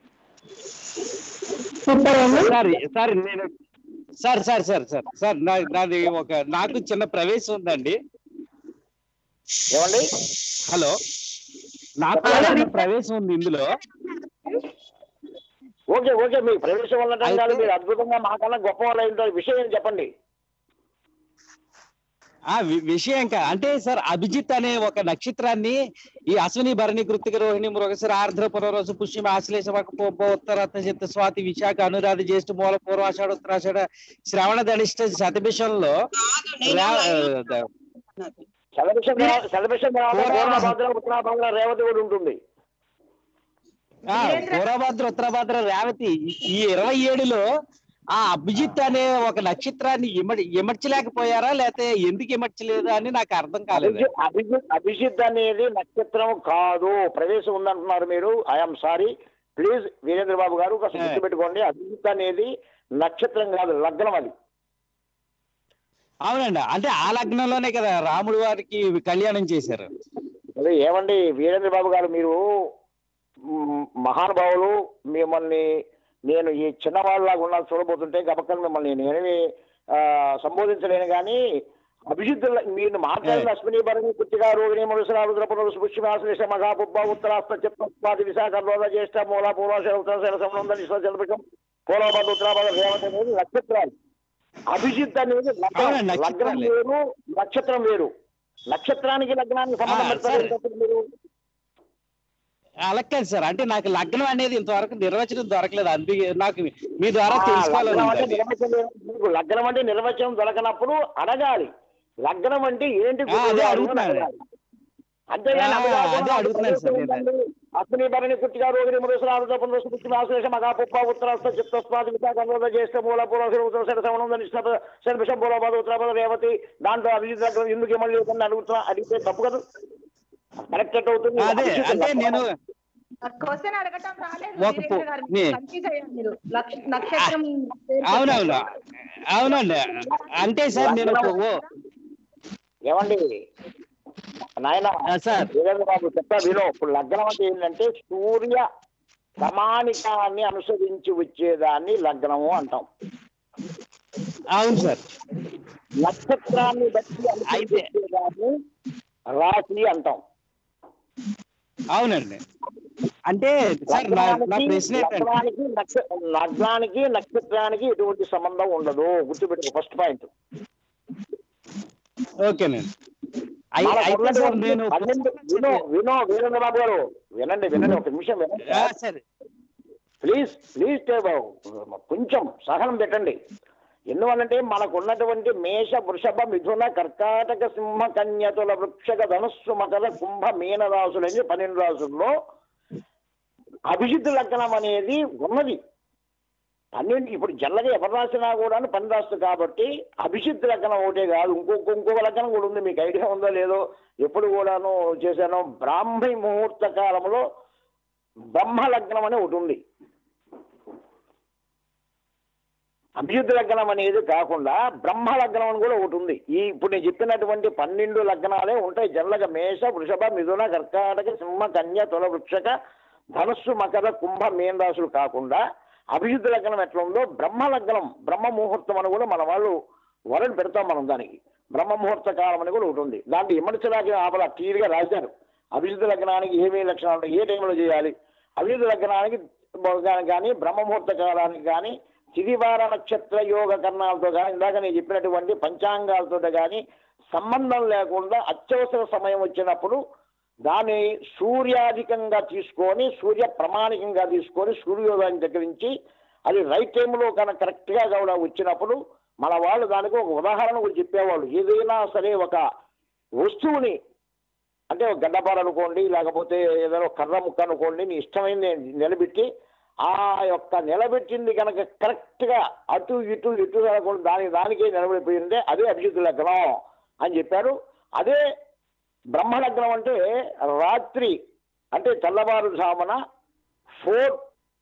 సార్ సార్ నేను sir sir sir sir sir నా నాది ఒక నాకు చిన్న ప్రవేశం ఉందండి ఏమండి హలో నాకు చిన్న ప్రవేశం ఉంది ఇందులో ఓకే ఓకే మీ ప్రవేశం ఉండటం కాదు అయితే- మీరు అద్భుతంగా మాకన్నా గొప్ప వాళ్ళు అయి ఉంటారు విషయం ఏంటి చెప్పండి ఆ వి- విషయం కా అంటే సార్ అభిజిత్ అనే ఒక నక్షత్రాన్ని ఈ అశ్విని భరణి కృతిక రోహిణి మృగశిర ఆర్ద్ర పునరోజు పుష్యమ ఆశ్లేష పూర్వ ఉత్తరత్న చిత్త స్వాతి విశాఖ అనురాధ జ్యేష్ఠ మూల పూర్వాషాఢ ఉత్తరాషాఢ శ్రవణ ధనిష్ట శతభిషంలో సెలబ్రేషన్ సెలబ్రేషన్ పూర్వభద్ర ఉత్తరాభద్ర రేవతి కూడా ఉంటుంది పూర్వభద్ర ఉత్తరభద్ర రేవతి ఈ ఇరవై ఏడులో ఆ అభిజిత్ అనే ఒక నక్షత్రాన్ని ఇమడి ఇమర్చలేకపోయారా లేకపోతే ఎందుకు ఇమర్చలేదు అని నాకు అర్థం కాలేదు అభిజిత్ అభిజిత్ అభిజిత్ అనేది నక్షత్రం కాదు ప్రవేశం ఉందంటున్నారు మీరు I'm sorry please Veerendra Babu garu కాస్త ఏ. గుర్తుపెట్టుకోండి అభిజిత్ అనేది నక్షత్రం కాదు లగ్నం అది అవునండి అంటే ఆ లగ్నంలోనే కదా రాముడు వారికి కళ్యాణం చేశారు అదే ఏమండి వీరేంద్ర బాబు గారు మీరు మ్, మహానుభావులు మిమ్మల్ని నేను ఈ చిన్నవాళ్ళలాగా ఉన్నా చూడబోతుంటే గబక్కని మిమ్మల్ని నేనేమి ఆ, సంబోధించలేను కానీ అభిజిత్తుల మీరు మాట్లాడిన ఏ. అశ్విని భరణి పుట్టిగా రోగిణి మనుషుల రుద్రపునరు పుష్యమాశ్లేష మహాపుబ్బ ఉత్తరాస్త చిత్రస్వాతి విశాఖ రోధ జ్యేష్ఠ మూల పూర్వాశ ఉత్తరాశైల సంబంధం చంద్రపికం పూలబాద ఉత్తరాబాద రేవతి అనేది నక్షత్రాలు అభిజిత్ అనేది లగ్నం అవునండి, లగ్నం నక్షత్రాలే. వేరు నక్షత్రం వేరు నక్షత్రానికి లగ్నానికి సంబంధం ఆ, పెడతారు సరే. ఏంటంటే మీరు అలా కాదు సార్ అంటే నాకు లగ్నం అనేది ఇంతవరకు నిర్వచనం దొరకలేదు అందుకే నాకు మీ ద్వారా ఆ, తెలుసుకోవాలని లగ్నం ఉంది అంటే అది. నిర్వచనం మీకు లగ్నం అంటే నిర్వచనం దొరకనప్పుడు అడగాలి లగ్నం అంటే ఏంటి ఆ, అదే గురువు గారు అని అడుగుతున్నాను. అడగాలి. అంతేగాని ఆ, అది కాకుండా అదే అడుగుతున్నాను సార్ నేను. అగ్ని భరణి కుట్టిగా రోగిని మృషులు తపన ఋషి పుష్టి ఆశ్లేష మగా పుప్ప ఉత్తరస్థ చిత్తస్వాది విశాఖ అనురోధ జ్యేష్ఠ మూల పూర్వ ఉత్తర శర శ్రవణం నిష్ణ శర్భిషం పూర్వ పద ఉత్తర పద రేవతి దాంట్లో అభిజిత్ లగ్నం ఎందుకు ఏమని లేకుండా అడుగుతున్నా అడిగితే తప్పు కదా కరెక్ట్ అవుతుంది అదే అభిజిత్ అంటే లగ్నం. నేను క్వశ్చన్ అడగటం రాలేదు ఒక వీరేంద్ర పు- గారు. నీ- కన్ఫ్యూజ్ అయ్యారు మీరు లక్ష- నక్షత్రం పేరు అవునవును అవునండి అంటే సార్ నేను ఒక ఓ- ఏమండి నాయన ఆ, సార్ వీరేంద్ర బాబు చెప్తా విను ఇప్పుడు లగ్నం అంటే ఏంటంటే సూర్య ప్రమాణికాన్ని అనుసరించి వచ్చేదాన్ని లగ్నము అంటాం అవును సార్ నక్షత్రాన్ని బట్టి అనుసరించి అయితే- వచ్చేదాన్ని రాశి అంటాం అవునండి అంటే సార్ నా నా లగ్నానికి ప్రశ్న ఏంటంటే లగ్నానికి నక్ష- లగ్నానికి నక్షత్రానికి ఎటువంటి సంబంధం ఉండదు గుర్తుపెట్టుకో ఫస్ట్ పాయింట్ ఓకేనండి అయి- అయితే సార్ నేను వినో వినో వీరేంద్ర బాబు గారు వినండి వినండి ఒక నిమిషం వినండి ఆ, సరే ప్లీజ్ ప్లీజ్ కొంచెం సహనం పెట్టండి ఎందువల్లంటే మనకు ఉన్నటువంటి మేష వృషభ మిథున కర్కాటక సింహ కన్యతుల వృక్షక ధనుస్సు మకర కుంభ మీన రాసులు అని పన్నెండు రాసుల్లో అభిజిత్ లగ్నం అనేది ఉన్నది పన్నెండు ఇప్పుడు జల్లగా ఎవరు రాసినా కూడా పని రాస్తుంది కాబట్టి అభిజిత్ లగ్నం ఒకటే కాదు ఇంకొక ఇంకొక లగ్నం కూడా ఉంది మీకు ఐడియా ఉందో లేదో ఎప్పుడు కూడాను చేశాను బ్రాహ్మీ ముహూర్త కాలంలో బ్రహ్మ లగ్నం అని ఒకటి ఉంది అభియుద్ధ లగ్నం అనేది కాకుండా బ్రహ్మ లగ్నం అని కూడా ఒకటి ఉంది ఈ ఇప్పుడు నేను చెప్పినటువంటి పన్నెండు లగ్నాలే ఉంటాయి జల్లగ మేష వృషభ మిథున కర్కాటక సింహ కన్య తుల వృక్షక ధనుస్సు మకర కుంభ మీన రాశులు కాకుండా అభియుద్ధ లగ్నం ఎట్లా ఉందో బ్రహ్మ లగ్నం బ్రహ్మ ముహూర్తం అని కూడా మన వాళ్ళు వరని పెడతాం మనం దానికి బ్రహ్మ ముహూర్త కాలం అని కూడా ఒకటి ఉంది దాంట్లో ఇమ్మడిచలాగా ఆపల క్లియర్గా రాశారు అభిజిత్ లగ్నానికి ఏమేమి లక్షణాలు ఉంటాయి, ఏ టైంలో చేయాలి అభిజిత్ లగ్నానికి కానీ బ్రహ్మ ముహూర్త కాలానికి కానీ తిదివార నక్షత్ర యోగ కర్ణాలతో కానీ ఇందాక నేను చెప్పినటువంటి పంచాంగాలతో కానీ సంబంధం లేకుండా అత్యవసర సమయం వచ్చినప్పుడు దాన్ని సూర్యాధికంగా తీసుకొని సూర్య ప్రమాణికంగా తీసుకొని సూర్యోదయం దగ్గర నుంచి అది రైట్ టైంలో కనుక కరెక్ట్గా కూడా వచ్చినప్పుడు మన వాళ్ళు దానికి ఒక ఉదాహరణ కూడా చెప్పేవాళ్ళు ఏదైనా సరే ఒక వస్తువుని అంటే ఒక గడ్డపార అనుకోండి లేకపోతే ఏదైనా ఒక కర్ర ముక్క అనుకోండి నీ ఇష్టమైంది నిలబెట్టి ఆ యొక్క నిలబెట్టింది కనుక కరెక్ట్గా అటు ఇటు ఇటు కాకుండా దానికి దానికే నిలబడిపోయిందే అదే అభిజిత్ లగ్నం అని చెప్పారు అదే బ్రహ్మ లగ్నం అంటే రాత్రి అంటే తెల్లవారుజామున ఫోర్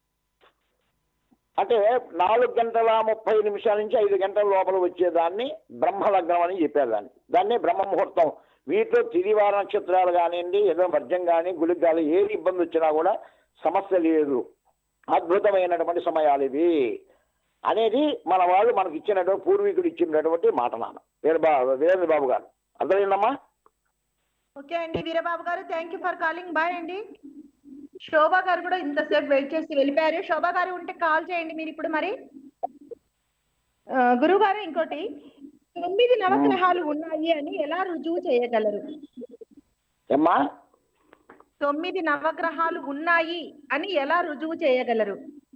అంటే నాలుగు గంటల ముప్పై నిమిషాల నుంచి ఐదు గంటల లోపల వచ్చేదాన్ని బ్రహ్మ లగ్నం అని చెప్పారు దాన్ని దాన్నే బ్రహ్మ ముహూర్తం వీటిలో తిరివార నక్షత్రాలు కానివ్వండి ఏదో వర్జం కానీ గుళిక కానీ ఏది ఇబ్బంది వచ్చినా కూడా సమస్య లేదు అద్భుతమైనటువంటి సమయాలు ఇవి అనేది మన వాళ్ళు మనకి ఇచ్చినటువంటి పూర్వీకులు ఇచ్చినటువంటి మాట నాన్న వీరబాబు వీరేంద్ర బాబు గారు అర్థమైందమ్మా ఓకే అండి Veerababu garu thank you for calling bye అండి శోభా గారు కూడా ఇంతసేపు వెయిట్ చేసి వెళ్ళిపోయారు శోభా గారు ఉంటే కాల్ చేయండి మీరు ఇప్పుడు మరి ఆ, గురువు గారు ఇంకోటి తొమ్మిది నవగ్రహాలు ఉన్నాయి అని ఎలా రుజువు చేయగలరు ఏమ్మా తొమ్మిది నవగ్రహాలు ఉన్నాయి అని ఎలా రుజువు చేయగలరు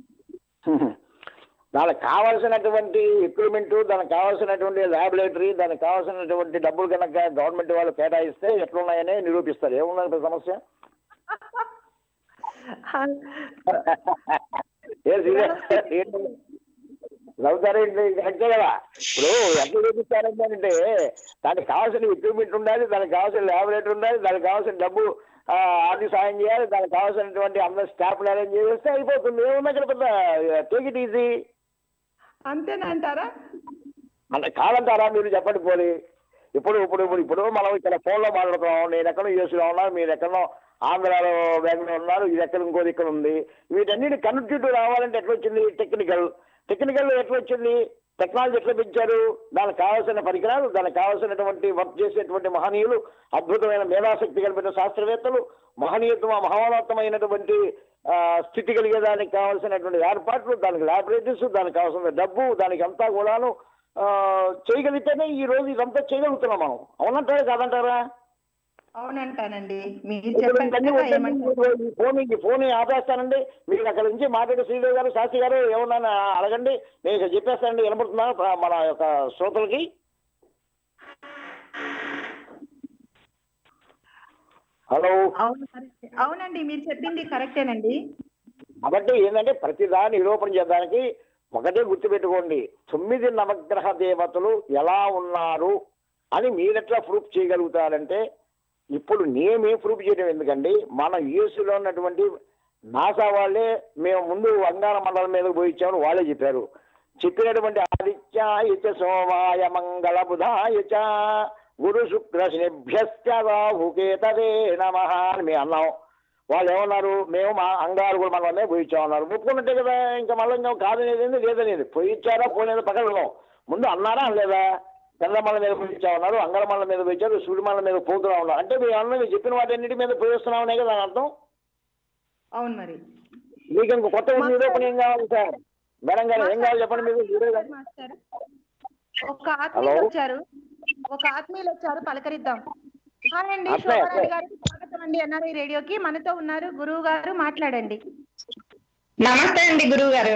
దానికి కావాల్సినటువంటి ఎక్విప్మెంట్ దానికి కావాల్సినటువంటి ల్యాబొరేటరీ దానికి కావాల్సినటువంటి డబ్బులు కనుక గవర్నమెంట్ వాళ్ళు కేటాయిస్తే ఎట్లున్నాయని నిరూపిస్తారు ఏమున్నది సమస్య ఏ సీరియస్ ఏంటి? నవ్వుతారేంటి కరెక్టే కదా ఇప్పుడు ఎట్లా చూపిస్తారంటే అంటే దానికి కావాల్సిన ఎక్విప్మెంట్ ఉండాలి దానికి కావాల్సిన ల్యాబొరేటరీ ఉండాలి దానికి కావాల్సిన డబ్బు ఆ, ఆర్థిక సాయం చేయాలి దానికి కావాల్సినటువంటి అందరి స్టాఫ్ అరేంజ్ చేస్తే అయిపోతుంది ఏముంది అక్కడ పెద్ద టేక్ ఇట్ ఈజీ అంతేనంటారా అంటే కాదంటారా మీరు చెప్పండి పోలి ఇప్పుడు ఇప్పుడు ఇప్పుడు ఇప్పుడు మనం ఇక్కడ ఫోన్లో మాట్లాడుతున్నాం నేను ఎక్కడో యూఎస్లో ఉన్నా మీరు ఎక్కడో ఆంధ్రాలో బెంగళూరు ఉన్నారు ఇది ఎక్కడ ఇంకోది ఇక్కడ ఉంది వీటన్నిటి కనెక్టివిటీ రావాలంటే ఎట్లా వచ్చింది టెక్నికల్ టెక్నికల్ ఎట్లా వచ్చింది టెక్నాలజీ ఎట్లా పెంచారు దానికి కావాల్సిన పరికరాలు దానికి కావాల్సినటువంటి వర్క్ చేసేటువంటి మహనీయులు అద్భుతమైన మేధాశక్తి కలిపిన శాస్త్రవేత్తలు మహనీయత్వ మహోన్నతమైనటువంటి ఆ, స్థితి కలిగేదానికి కావాల్సినటువంటి ఏర్పాట్లు దానికి ల్యాబొరేటరీస్ దానికి కావాల్సిన డబ్బు దానికి అంతా కూడాను ఆ, చేయగలిగితేనే ఈ రోజు ఇదంతా చేయగలుగుతున్నాం మనం అవునంటారా కాదంటారా అవునంటానండి మీరు ఇప్పుడు ఇవన్నీ చెప్పాక వద్దండి. ఏమంటారు ఈ ఫోన్ ఈ ఫోన్ ఆపేస్తానండి మీరు అక్కడ నుంచి మాట్లాడే శ్రీదేవి గారు శాస్త్రి గారు ఏమన్నా అడగండి నేను ఇక్కడ చెప్పేస్తానండి వినపడుతున్నా ప్ర- మన యొక్క శ్రోతలకి హలో అవును కరెక్టే. అవునండి మీరు చెప్పింది కరెక్టేనండి కాబట్టి ఏంటంటే ప్రతిదాన్ని నిరూపణ చేయడానికి ఒకటే గుర్తుపెట్టుకోండి తొమ్మిది నవగ్రహ దేవతలు ఎలా ఉన్నారు అని మీరెట్లా ప్రూఫ్ చేయగలుగుతారంటే ఇప్పుడు నేమే ప్రూఫ్ చేయడం ఎందుకండి మన యూఎస్లో ఉన్నటువంటి నాసా వాళ్ళే మేము ముందు వంగార మండలం మీద పోయి ఇచ్చామని వాళ్ళే చెప్పారు చెప్పినటువంటి ఆదిత్యాయ చ సోమాయ మంగళ బుధాయ చ గురు శుక్ర శనిభ్యశ్చ రాహుకేతవే నమ అని మేము అన్నాం వాళ్ళు ఏమన్నారు మేము మా అంగారు కూడా మనమే పోయిచ్చామన్నారు ఒప్పుకున్నట్టే కదా ఇంకా మళ్ళీ ఇంకా కాదనేది ఏంది లేదనేది పోయిచ్చారా పోలేదు పక్కన ఉన్నాం ముందు అన్నారా అనలేదా చంద్రమల్ల మీద పోయిచ్చామన్నారు అంగళమల్ల మీద పోయించారు సూర్యమల్ల మీద పోతున్నా ఉన్నారు అంటే మీరు అన్న మీరు చెప్పిన వాటన్నిటి మీద పోయిస్తున్నామనే కదా దాని అర్థం అవును మరి మీకు ఇంకో కొత్త నిరూపణ ఏం కావాలి సార్ మేడం గారు ఏం కావాలి చెప్పండి మీరు మీరే కదా. మాస్టర్ ఒక ఆత్మీయులు హలో. వచ్చారు ఒక ఆత్మీయులు వచ్చారు పలకరిద్దాం హాయ్ అండి అట్లే, శోభారాణి అట్లే. గారికి స్వాగతం అండి ఎన్ఆర్ఐ రేడియోకి మనతో ఉన్నారు గురువు గారు మాట్లాడండి నమస్తే అండి గురువు గారు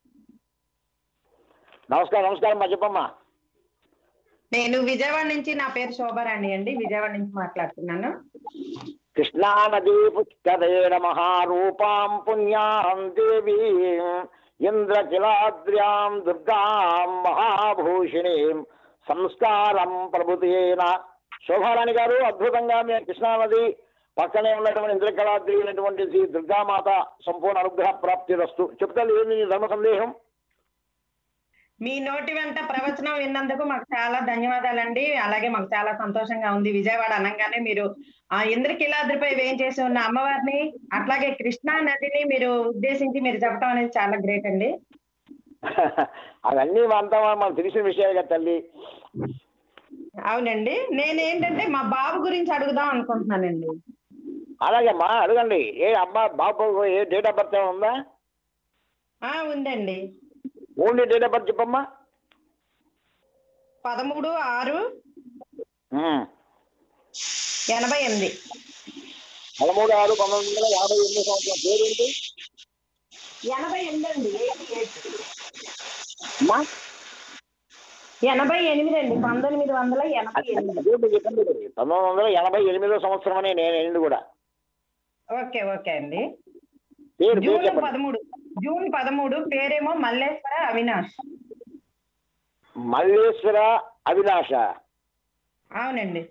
నమస్కారం నమస్కారం మా చెప్పమ్మా నేను విజయవాడ నుంచి నా పేరు శోభారాణి అండి విజయవాడ నుంచి మాట్లాడుతున్నాను కృష్ణా నదీ పుష్కరేణ మహారూపాం పుణ్యాం దేవీం ఇంద్రకిలాద్ర్యాం దుర్గాం మహాభూషిణీం సంస్కారం ప్రభుతేన శోభారాణి గారు అద్భుతంగా మేము కృష్ణానది పక్కనే ఉన్నటువంటి ఇంద్రకళాద్రి అయినటువంటి శ్రీ దుర్గామాత సంపూర్ణ అనుగ్రహ ప్రాప్తి వస్తు చెప్తాను ఏంది నీ ధర్మ సందేహం మీ నోటి వెంట ప్రవచనం విన్నందుకు మాకు చాలా ధన్యవాదాలండి అలాగే మాకు చాలా సంతోషంగా ఉంది విజయవాడ అనగానే మీరు ఆ ఇంద్రకిలాద్రిపై వేయించేసి ఉన్న అమ్మవారిని అట్లాగే కృష్ణా నదిని మీరు ఉద్దేశించి మీరు చెప్పడం అనేది చాలా గ్రేట్ అండి అవన్నీ అంతా మనకు తెలిసిన విషయాలు కదా తల్లి అవునండి నేను ఏంటంటే మా బాబు గురించి అడుగుదాం అనుకుంటున్నానండి అలాగే అమ్మా అడగండి ఏ అమ్మా బాబు ఏ డేట్ ఆఫ్ బర్త్ ఏమైనా ఉందా ఆ ఉందండి ఓన్లీ డేట్ ఆఫ్ బర్త్ చెప్పమ్మా పదమూడు ఆరు ఉమ్. ఎనభై ఎనిమిది పదమూడు ఆరు పంతొమ్మిది వందల యాభై ఎనిమిది సంవత్సరం పేరు ఏంటి ఎనభై ఎనిమిది అండి అమ్మా ఎనభై ఎనిమిది అండి పంతొమ్మిది వందల ఎనభై ఎనిమిది అదే మీరు చెప్పండి పంతొమ్మిది వందల ఎనభై ఎనిమిదో సంవత్సరం అని నేను ఎనిమిది కూడా ఓకే ఓకే అండి పేరు పేరు జూన్ చెప్పండి పదమూడు జూన్ పదమూడు పేరేమో మల్లేశ్వర అవినాష్ మల్లేశ్వర అవినాష అవునండి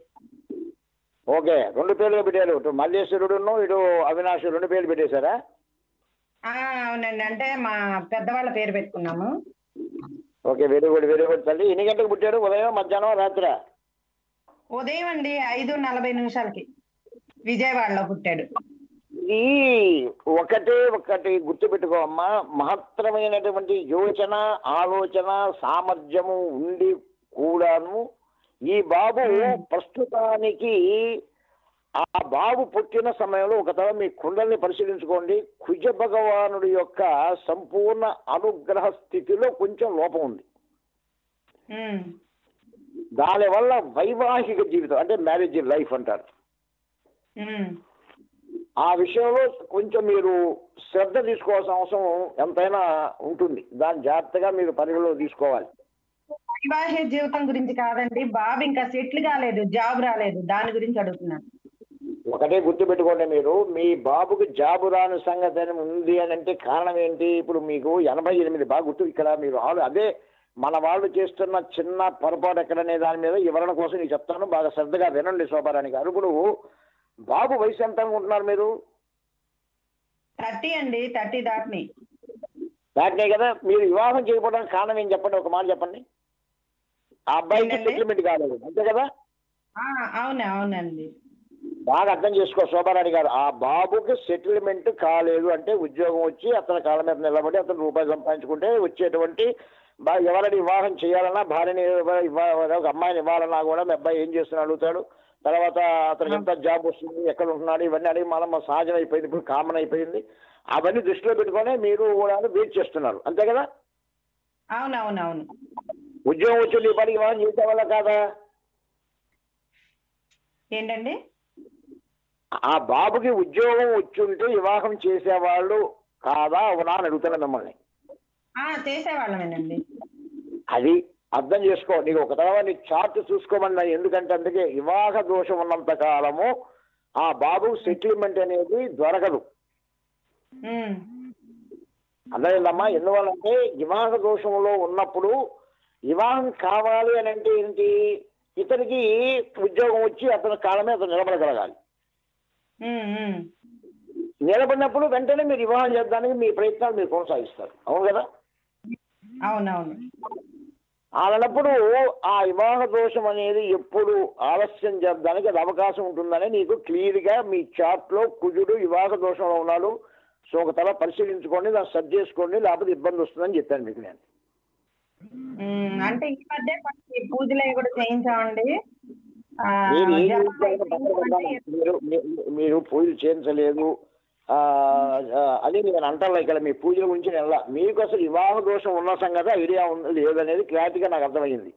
ఓకే రెండు పేర్లు పెట్టారు ఇటు మల్లేశ్వరుడును ఇటు అవినాష్ రెండు పేర్లు పెట్టేశారా ఆ, అవునండి అంటే మా పెద్దవాళ్ళ పేరు పెట్టుకున్నాము okay very good very good తల్లి ఎన్ని గంటలకు పుట్టాడు ఉదయం మధ్యాహ్నం రాత్రి ఉదయం అండి ఐదు నలభై నిమిషాలకి విజయవాడలో పుట్టాడు ఈ ఒకటే ఒకటి గుర్తుపెట్టుకో అమ్మా మహత్తరమైనటువంటి యోచన ఆలోచన సామర్థ్యము ఉండి కూడాను ఈ బాబు ప్రస్తుతానికి ఆ బాబు పుట్టిన సమయంలో ఒక తర మీ కుండల్ని పరిశీలించుకోండి కుజ భగవానుడి యొక్క సంపూర్ణ అనుగ్రహ స్థితిలో కొంచెం లోపం ఉంది ఉమ్, దానివల్ల వైవాహిక జీవితం అంటే మ్యారేజ్ లైఫ్ అంటారు ఉమ్, ఆ విషయంలో కొంచెం మీరు శ్రద్ధ తీసుకోవాల్సిన అవసరం ఎంతైనా ఉంటుంది దాన్ని జాగ్రత్తగా మీరు పరిగణలో తీసుకోవాలి వైవాహిక జీవితం గురించి కాదండి బాబు ఇంకా సెటిల్ కాలేదు జాబ్ రాలేదు దాని గురించి అడుగుతున్నాను ఒకటే గుర్తుపెట్టుకోండి మీరు మీ బాబుకి జాబు రాని సంగతి అని ఉంది అని అంటే కారణం ఏంటి ఇప్పుడు మీకు ఎనభై ఎనిమిది బాగా గుర్తు ఇక్కడ మీరు ఆలు అదే మన వాళ్ళు చేస్తున్న చిన్న పొరపాటు ఎక్కడనే దాని మీద వివరణ కోసం నేను చెప్తాను బాగా శ్రద్ధగా వినండి శోభారాణి గారు ఇప్పుడు బాబు వయసు ఎంత అనుకుంటున్నారు మీరు థర్టీ అండి థర్టీ దాటిని దాటినే కదా మీరు వివాహం చేయకపోవడానికి కారణం ఏం చెప్పండి ఒక మాట చెప్పండి ఆ అబ్బాయికి ఏంటండి? సెటిల్మెంట్ కాలేదు అంతే కదా ఆ, అవును అవునండి బాగా అర్థం చేసుకో శోభారాణి గారు ఆ బాబుకి సెటిల్మెంట్ కాలేదు అంటే ఉద్యోగం వచ్చి అతని కాళ్ళ మీద నిలబడి అతను రూపాయలు సంపాదించుకుంటే వచ్చేటువంటి బా- ఎవరిని వివాహం చేయాలన్నా భార్యని ఇవ్వ- ఇవ్వ- ఒక అమ్మాయిని ఇవ్వాలన్నా కూడా మీ అబ్బాయి ఏం చేస్తున్నాడు అడుగుతాడు తర్వాత అతనికి ఎంత జాబ్ వస్తుంది ఎక్కడ ఉంటున్నాడు ఇవన్నీ అడిగి మనం సహజం అయిపోయింది ఇప్పుడు కామన్ అయిపోయింది అవన్నీ దృష్టిలో పెట్టుకొని మీరు కూడా వెయిట్ చేస్తున్నారు అంతే కదా అవునవునవును ఉద్యోగం వచ్చి నీ పనికి వివాహం చేసే వల్ల కాదా ఏంటండి ఆ బాబుకి ఉద్యోగం వచ్చుంటే వివాహం చేసేవాళ్ళు కాదా అవునా అని అడుగుతున్నా మిమ్మల్ని ఆ చేసేవాళ్ళమేనండి అది అర్థం చేసుకో నీకు ఒక తర్వాత నీ చార్ట్ చూసుకోమన్నా ఎందుకంటే అందుకే వివాహ దోషం ఉన్నంత కాలము ఆ బాబు సెటిల్మెంట్ అనేది దొరకదు ఉమ్, అర్థమైందమ్మా ఎందువల్లంటే వివాహ దోషంలో ఉన్నప్పుడు వివాహం కావాలి అని అంటే ఏంటి ఇతనికి ఉద్యోగం వచ్చి అతని కాలమే అతను నిలబడగలగాలి ఉమ్, ఉమ్. నిలబడినప్పుడు వెంటనే మీరు వివాహం చేద్దానికి మీ ప్రయత్నాలు మీరు కొనసాగిస్తారు అవును కదా అవునవును అలానప్పుడు ఆ వివాహ దోషం అనేది ఎప్పుడు ఆలస్యం చేద్దానికి అది అవకాశం ఉంటుందని నీకు క్లియర్ గా మీ చార్ట్ లో కుజుడు వివాహ దోషంలో ఉన్నాడు సో ఒక తల పరిశీలించుకోండి దాన్ని సర్చ్ చేసుకోండి లేకపోతే ఇబ్బంది వస్తుందని చెప్పాను మీకు నేను ఉమ్, అంటే ఈ మధ్య కొన్ని పూజలు అవి కూడా చేయించామండి ఆ, మీరు ఏం జపాలు చేస్తారో పక్కన చేయించామంటే పెట్టండి. మీరు మీ- మీరు పూజలు చేయించలేదు ఆ, ఆ, అది నేను అంటాను ఇక్కడ మీ పూజల గురించి నేను వెళ్ళా. మీకు అసలు వివాహ దోషం ఉన్న సంగతి ఐడియా ఉంది లేదనేది క్లారిటీగా నాకు అర్థమైంది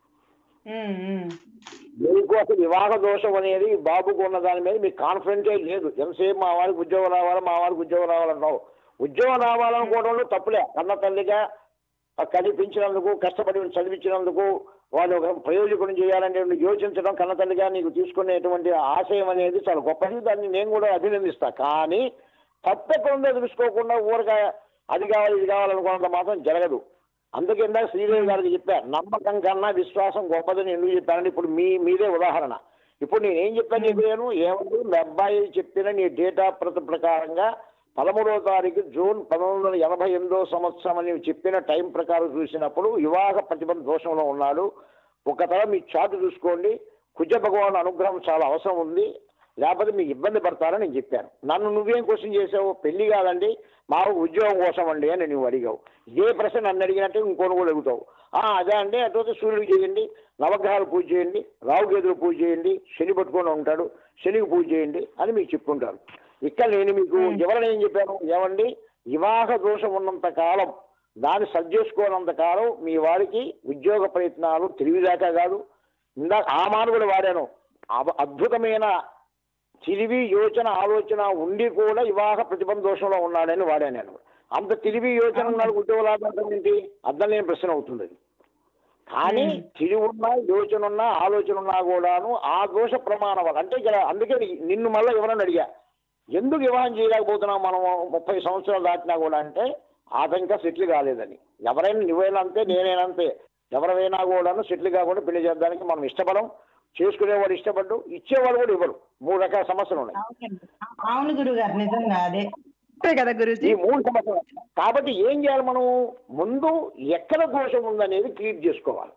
ఉమ్, ఉమ్. మీకు అసలు వివాహ దోషం అనేది బాబుకు ఉన్న దాని మీద మీకు కాన్ఫిడెంటే లేదు ఎంతసేపు మా వారికి ఉద్యోగం రావాలి మా వారికి ఉద్యోగం రావాలంటావు ఉద్యోగం రావాలనుకోవడంలో తప్పులే కన్న తల్లిగా ఆ కనిపించినందుకు కష్టపడి చదివించినందుకు వాళ్ళు ఒక ప్రయోజకుని చేయాలంటే నువ్వు యోచించడం కన్న తల్లిగా నీకు తీసుకునేటువంటి ఆశయం అనేది చాలా గొప్పది దాన్ని నేను కూడా అభినందిస్తా కానీ తప్పెక్కడ ఉందో తెలుసుకోకుండా ఊరగా అది కావాలి ఇది కావాలనుకున్నంత మాత్రం జరగదు అందుకే ఇందాక శ్రీదేవి గారికి చెప్పా నమ్మకం కన్నా విశ్వాసం గొప్పదని ఎందుకు చెప్పానంటే ఇప్పుడు మీ మీదే ఉదాహరణ ఇప్పుడు నేను ఏం చెప్పాను నీకు నేను ఏమంటే మీ అబ్బాయి చెప్పిన నీ డేట్ ఆఫ్ బర్త్ ప్రకారంగా పదమూడవ తారీఖు జూన్ పంతొమ్మిది వందల ఎనభై ఎనిమిదో సంవత్సరం అని చెప్పిన టైం ప్రకారం చూసినప్పుడు వివాహ ప్రతిబంధ దోషంలో ఉన్నాడు ఒక తర మీ చాటు చూసుకోండి కుజ భగవాన్ అనుగ్రహం చాలా అవసరం ఉంది లేకపోతే మీకు ఇబ్బంది పడతారని నేను చెప్పాను నన్ను నువ్వేం క్వశ్చన్ చేసావు పెళ్లి కాదండి మా ఉద్యోగం కోసం అండి అని నువ్వు అడిగావు ఇదే ప్రశ్న నన్ను అడిగినట్టు ఇంకోటి కూడా అడుగుతావు ఆ, అదే అండి అటువంటి సూర్యుడికి చేయండి నవగ్రహాలు పూజ చేయండి రావుకేతులు పూజ చేయండి శని పట్టుకొని ఉంటాడు శనికి పూజ చేయండి అని మీకు చెప్పుకుంటారు ఇక్కడ నేను మీకు ఎవరైనా ఏం చెప్పాను ఏమండి వివాహ దోషం ఉన్నంత కాలం దాన్ని సరి చేసుకోనంత కాలం మీ వారికి ఉద్యోగ ప్రయత్నాలు తెలివిదాకా కాదు ఇందాక ఆ మాట కూడా వాడాను అవ- అద్భుతమైన తెలివి యోచన ఆలోచన ఉండి కూడా వివాహ ప్రతిబంధ దోషంలో ఉన్నాడని వాడాను నేను అంత తెలివి యోచన ఉన్నాడు ఉద్యోగాలు ఏంటి అర్థం లేని ప్రశ్న అవుతుంది అది కానీ తెలివి ఉన్నా యోచన ఉన్నా ఆలోచన ఉన్నా కూడాను ఆ దోష ప్రమాణం వల్ల అంటే ఇక్కడ అందుకే నిన్ను మళ్ళీ ఎవరన్నా అడిగా ఎందుకు వివాహం చేయలేకపోతున్నాం మనం ముప్పై సంవత్సరాలు దాటినా కూడా అంటే అతను ఇంకా సెటిల్ కాలేదని ఎవరైనా నువ్వైనా అంతే నేనైనా అంతే ఎవరైనా కూడాను సెటిల్ కాకుండా పెళ్లి చేయడానికి మనం ఇష్టపడం చేసుకునేవాడు ఇష్టపడ్డు ఇచ్చేవాడు కూడా ఇవ్వరు మూడు రకాల సమస్యలు ఉన్నాయి అవునండి. అవును గురువు గారు నిజంగా అదే అంతే కదా గురుజీ ఈ మూడు సమస్యలు కాబట్టి ఏం చేయాలి మనం ముందు ఎక్కడ దోషం ఉందనేది క్లియర్ చేసుకోవాలి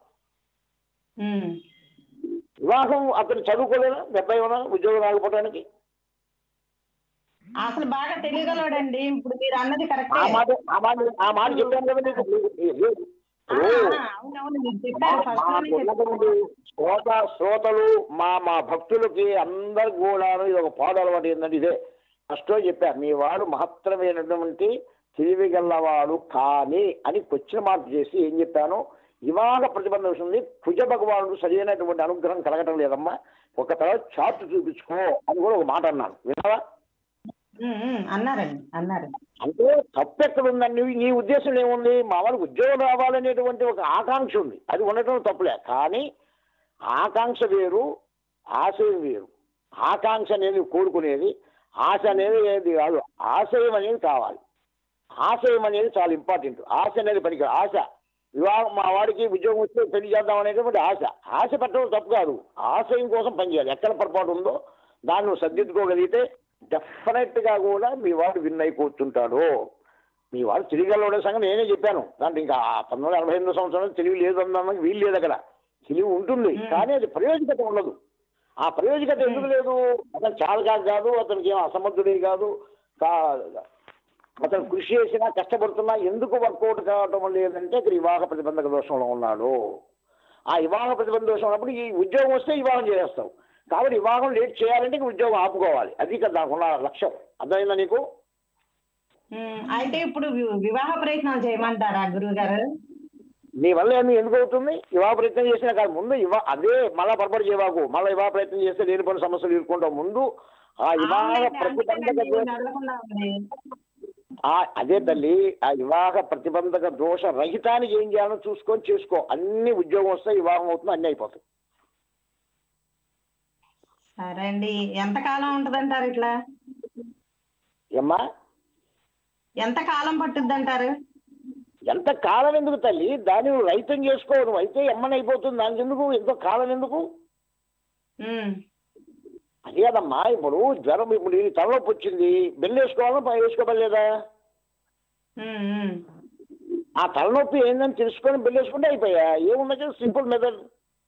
ఉమ్. వివాహం అతను చదువుకోలేదా డెబ్బై ఉన్నా ఉద్యోగం రాకపోవడానికి అసలు బాగా తెలియగలవాడండి ఇప్పుడు మీరు అన్నది ఆ కరెక్టే మాట ఆ మాట ఆ మాట చెప్పాను కదా నీకు ఆ, ఇప్పుడు ఆ, అవునవును మీరు చెప్పారు ఫస్ట్ లోనే చెప్పారు ఉన్నటువంటి శ్రోత శ్రోతలు మా మా భక్తులకి అందరికి కూడా ఇది ఒక పాడు అలవాటు ఏంటంటే ఇదే ఫస్ట్ చెప్పారు మీ వాడు మహత్తరమైనటువంటి తెలివి గల్లవాడు కానీ అని క్వశ్చన్ మార్క్ చేసి ఏం చెప్పాను ఇవాళ ప్రతిబంధం వస్తుంది కుజ భగవానుడు సరైనటువంటి అనుగ్రహం కలగటం లేదమ్మా ఒక తర్వాత చార్ట్ చూపించుకో అని కూడా ఒక మాట అన్నాను విన్నావా ఉమ్, ఉమ్, అన్నారండి అన్నారు అంటే తప్పు ఎక్కడ ఉందండి నీ ఉద్దేశం ఏముంది మా వాళ్ళకి ఉద్యోగం రావాలనేటువంటి ఒక ఆకాంక్ష ఉంది అది ఉండటం తప్పులే కానీ ఆకాంక్ష వేరు ఆశయం వేరు ఆకాంక్ష అనేది కోరుకునేది ఆశ అనేది ఏది కాదు ఆశయం అనేది కావాలి ఆశయం అనేది చాలా ఇంపార్టెంట్ ఆశ అనేది పనికి ఆశ వివాహం మా వాడికి ఉద్యోగం వస్తే పెళ్లి చేద్దాం అనేటువంటి ఆశ ఆశ పెట్టడం తప్పు కాదు ఆశయం కోసం పనిచేయాలి ఎక్కడ పొరపాటు ఉందో దాన్ని నువ్వు సర్దిద్దుకోగలిగితే డెఫినెట్ గా కూడా మీ వాడు విన్ అయి కూర్చుంటాడు మీ వాడు తిరిగలోడే సంగతి నేనే చెప్పాను దాంట్లో ఇంకా ఆ పంతొమ్మిది వందల ఎనభై ఎనిమిది సంవత్సరాలు తెలివి లేదు అన్నదానికి వీలు లేదు అక్కడ తెలివి ఉంటుంది కానీ అది ప్రయోజకత ఉండదు ఆ ప్రయోజకత ఎందుకు లేదు అతను చాలకా కాదు అతనికి ఏం అసమర్థుడే కాదు కా- అతను కృషి చేసినా కష్టపడుతున్నా ఎందుకు వర్కౌట్ కావటం లేదంటే ఇక్కడ వివాహ ప్రతిబంధక దోషంలో ఉన్నాడు ఆ వివాహ ప్రతిబంధ దోషం ఉన్నప్పుడు ఈ ఉద్యోగం వస్తే వివాహం చేస్తావు కాబట్టి వివాహం లేట్ చేయాలంటే ఇంక ఉద్యోగం ఆపుకోవాలి అది కదా దానికి ఉన్న లక్ష్యం అర్థమైందా నీకు ఉమ్, అయితే ఇప్పుడు వి- వివాహ ప్రయత్నాలు చేయమంటారా గురువు గారు నీ వల్ల ఏమి ఎందుకు అవుతుంది ఇవా ప్రయత్నం చేసినా కాదు ముందు ఇవా అదే మళ్ళా పొరపాటు చేయవాకు మళ్ళీ ఇవా ప్రయత్నం చేస్తే లేని పని సమస్యలు ఎదుర్కొంటావు ముందు ఆ ఇవాహ అవునండి, ప్రతిబంధక అందుకేనండి దోష నడవకుండా ఉంది. ఆ అదే తల్లి ఆ వివాహ ప్రతిబంధక దోష రహితానికి ఏం చేయాలో చూసుకొని చేసుకో అన్ని ఉద్యోగం వస్తే వివాహం అవుతుంది అన్ని అయిపోతాయి సరే అండి ఎంత కాలం ఉంటదంటారు ఇట్లా ఏమ్మా ఎంత కాలం పట్టుద్ది అంటారు ఎంత కాలం ఎందుకు తల్లి దాన్ని నువ్వు రైతం చేసుకో నువ్వు అయితే ఎమ్మని అయిపోతుంది దానికి ఎందుకు ఎంతో కాలం ఎందుకు ఉమ్, అదే కదమ్మా ఇప్పుడు జ్వరం ఇప్పుడు ఈ తలనొప్పి వచ్చింది బెల్లు వేసుకోవాలా పై వేసుకోవలేదా ఉమ్, ఉమ్. ఆ తలనొప్పి ఏందని తెలుసుకొని బెల్లు వేసుకుంటే అయిపోయా ఏమున్నది సింపుల్ మెథడ్